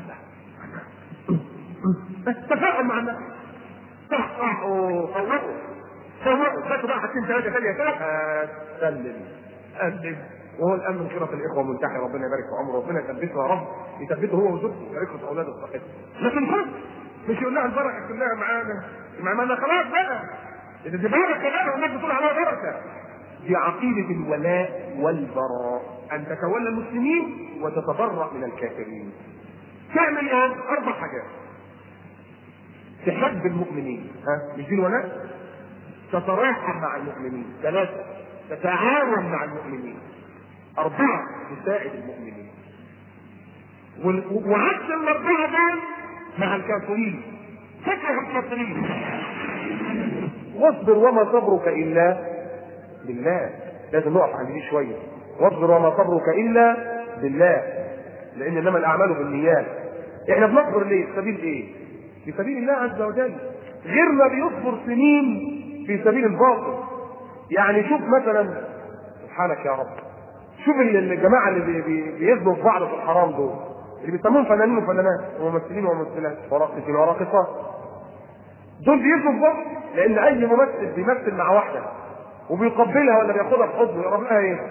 بس تفاعل مع الناس صححوا صوتوا صوتوا فاتوا بقى حاطين ثلاثه ثانيه كده سلم سلم وهو الان من شرف الاخوه منتحي ربنا يبارك في عمره ربنا يثبته يا رب يثبته هو وزوجته ويبارك له في اولاده الصحيح لكن خلاص مش يقول لها البركه كلها معانا معانا خلاص بقى اذا دي بركه كمان والناس بتقول عليها بركه دي عقيده الولاء والبراء ان تتولى المسلمين وتتبرأ من الكافرين تعمل ايه؟ اربع حاجات تحب المؤمنين ها مش دي الولاء تتراحم مع المؤمنين ثلاثة تتعاون مع المؤمنين أربعة تساعد المؤمنين وال- وعكس الأربعة دول مع الكافرين تكره الكافرين واصبر وما صبرك إلا بالله لازم نقف عند دي شوية واصبر وما صبرك إلا بالله لأن إنما الأعمال بالنيات إحنا بنصبر ليه؟ في سبيل إيه؟ في سبيل الله عز وجل غيرنا بيصبر سنين في سبيل الباطل يعني شوف مثلا سبحانك يا رب شوف ال- الجماعه اللي بي- بي- بيزنوا في بعض في الحرام دول اللي بيسموهم فنانين وفنانات وممثلين وممثلات وراقصين وراقصات دول بيزنوا في بعض لان اي ممثل بيمثل مع واحده وبيقبلها ولا بياخدها في حضنه يقرب لها ايه؟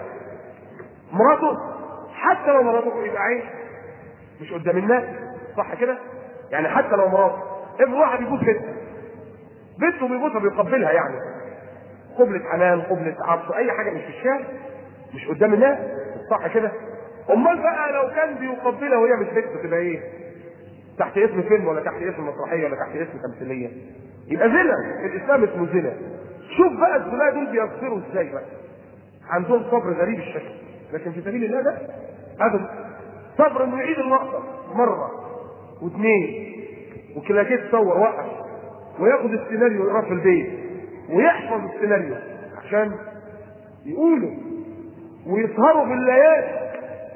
مراته حتى لو مراته يبقى عين مش قدام الناس صح كده؟ يعني حتى لو مراته ابن واحد يبوس بنته بنته بيبوسها بيقبلها يعني قبلة حنان قبلة عطف اي حاجه مش في الشارع مش قدام الناس صح كده امال بقى لو كان بيقبلها وهي مش بنته تبقى ايه تحت اسم فيلم ولا تحت اسم مسرحيه ولا تحت اسم تمثيليه يبقى زنا الاسلام اسمه زنا شوف بقى الزنا دول بيغفروا ازاي بقى عندهم صبر غريب الشكل لكن في سبيل الله ده ابدا صبر انه يعيد اللقطه مره واثنين وكلاكيت تصور وقف وياخد السيناريو ويقراه في البيت ويحفظ السيناريو عشان يقولوا ويسهروا بالليالي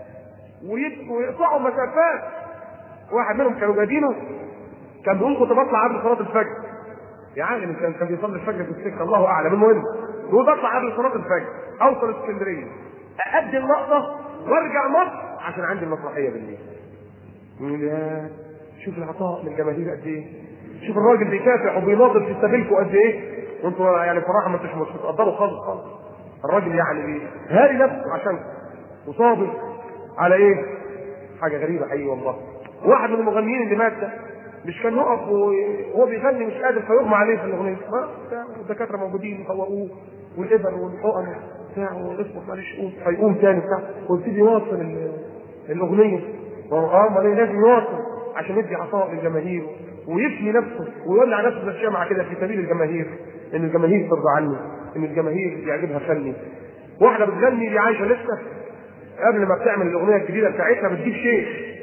ويبقوا ويقطعوا مسافات واحد منهم كانوا جايبينه كان بيقول كنت بطلع قبل صلاه الفجر يا عالم كان كان بيصلي الفجر في السكه الله اعلم المهم بيقول بطلع قبل صلاه الفجر اوصل اسكندريه اادي اللقطه وارجع مصر عشان عندي المسرحيه بالليل يقول يا شوف العطاء من الجماهير قد ايه شوف الراجل بيكافح وبيناضل في سبيلكم قد ايه وانتوا يعني بصراحه ما انتوش مش بتقدروا خالص خالص الراجل يعني بي- هاري نفسه عشان وصابر على ايه؟ حاجه غريبه حقيقي والله واحد من المغنيين اللي مات ده مش كان يقف وهو بيغني مش قادر فيغمى عليه في الاغنيه ما بتاع والدكاتره موجودين يفوقوه والابر والحقن بتاع واصبر معلش قوم فيقوم تاني بتاع ويبتدي يواصل ال- الاغنيه اه امال إيه؟ لازم يواصل عشان يدي عطاء للجماهير ويفني نفسه ويولع نفسه زي الشمعة كده في سبيل الجماهير ان الجماهير ترضى عني ان الجماهير يعجبها فني واحده بتغني دي عايشه لسه قبل ما بتعمل الاغنيه الجديده بتاعتها بتجيب شيخ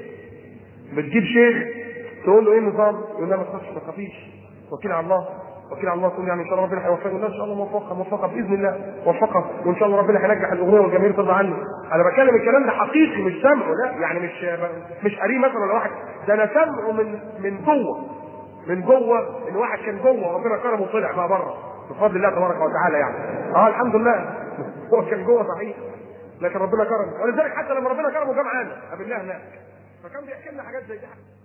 بتجيب شيخ تقول له ايه النظام؟ يقول لها ما تخافش ما تخافيش وكيل على الله وكيل على الله تقول يعني ان شاء الله ربنا هيوفقك يقول لها ان شاء الله موفقه موفقه باذن الله موفقه وان شاء الله ربنا هينجح الاغنيه والجماهير ترضى عني انا بتكلم الكلام ده حقيقي مش سمعه لا يعني مش مش قريب مثلا ولا واحد ده انا سمعه من من جوه من جوه ان واحد كان جوه وربنا كرمه وطلع بقى بره بفضل الله تبارك وتعالى يعني اه الحمد لله هو كان جوه صحيح لكن ربنا كرمه ولذلك حتى لما ربنا كرمه جه معانا قابلناه هناك فكان بيحكي لنا حاجات زي دي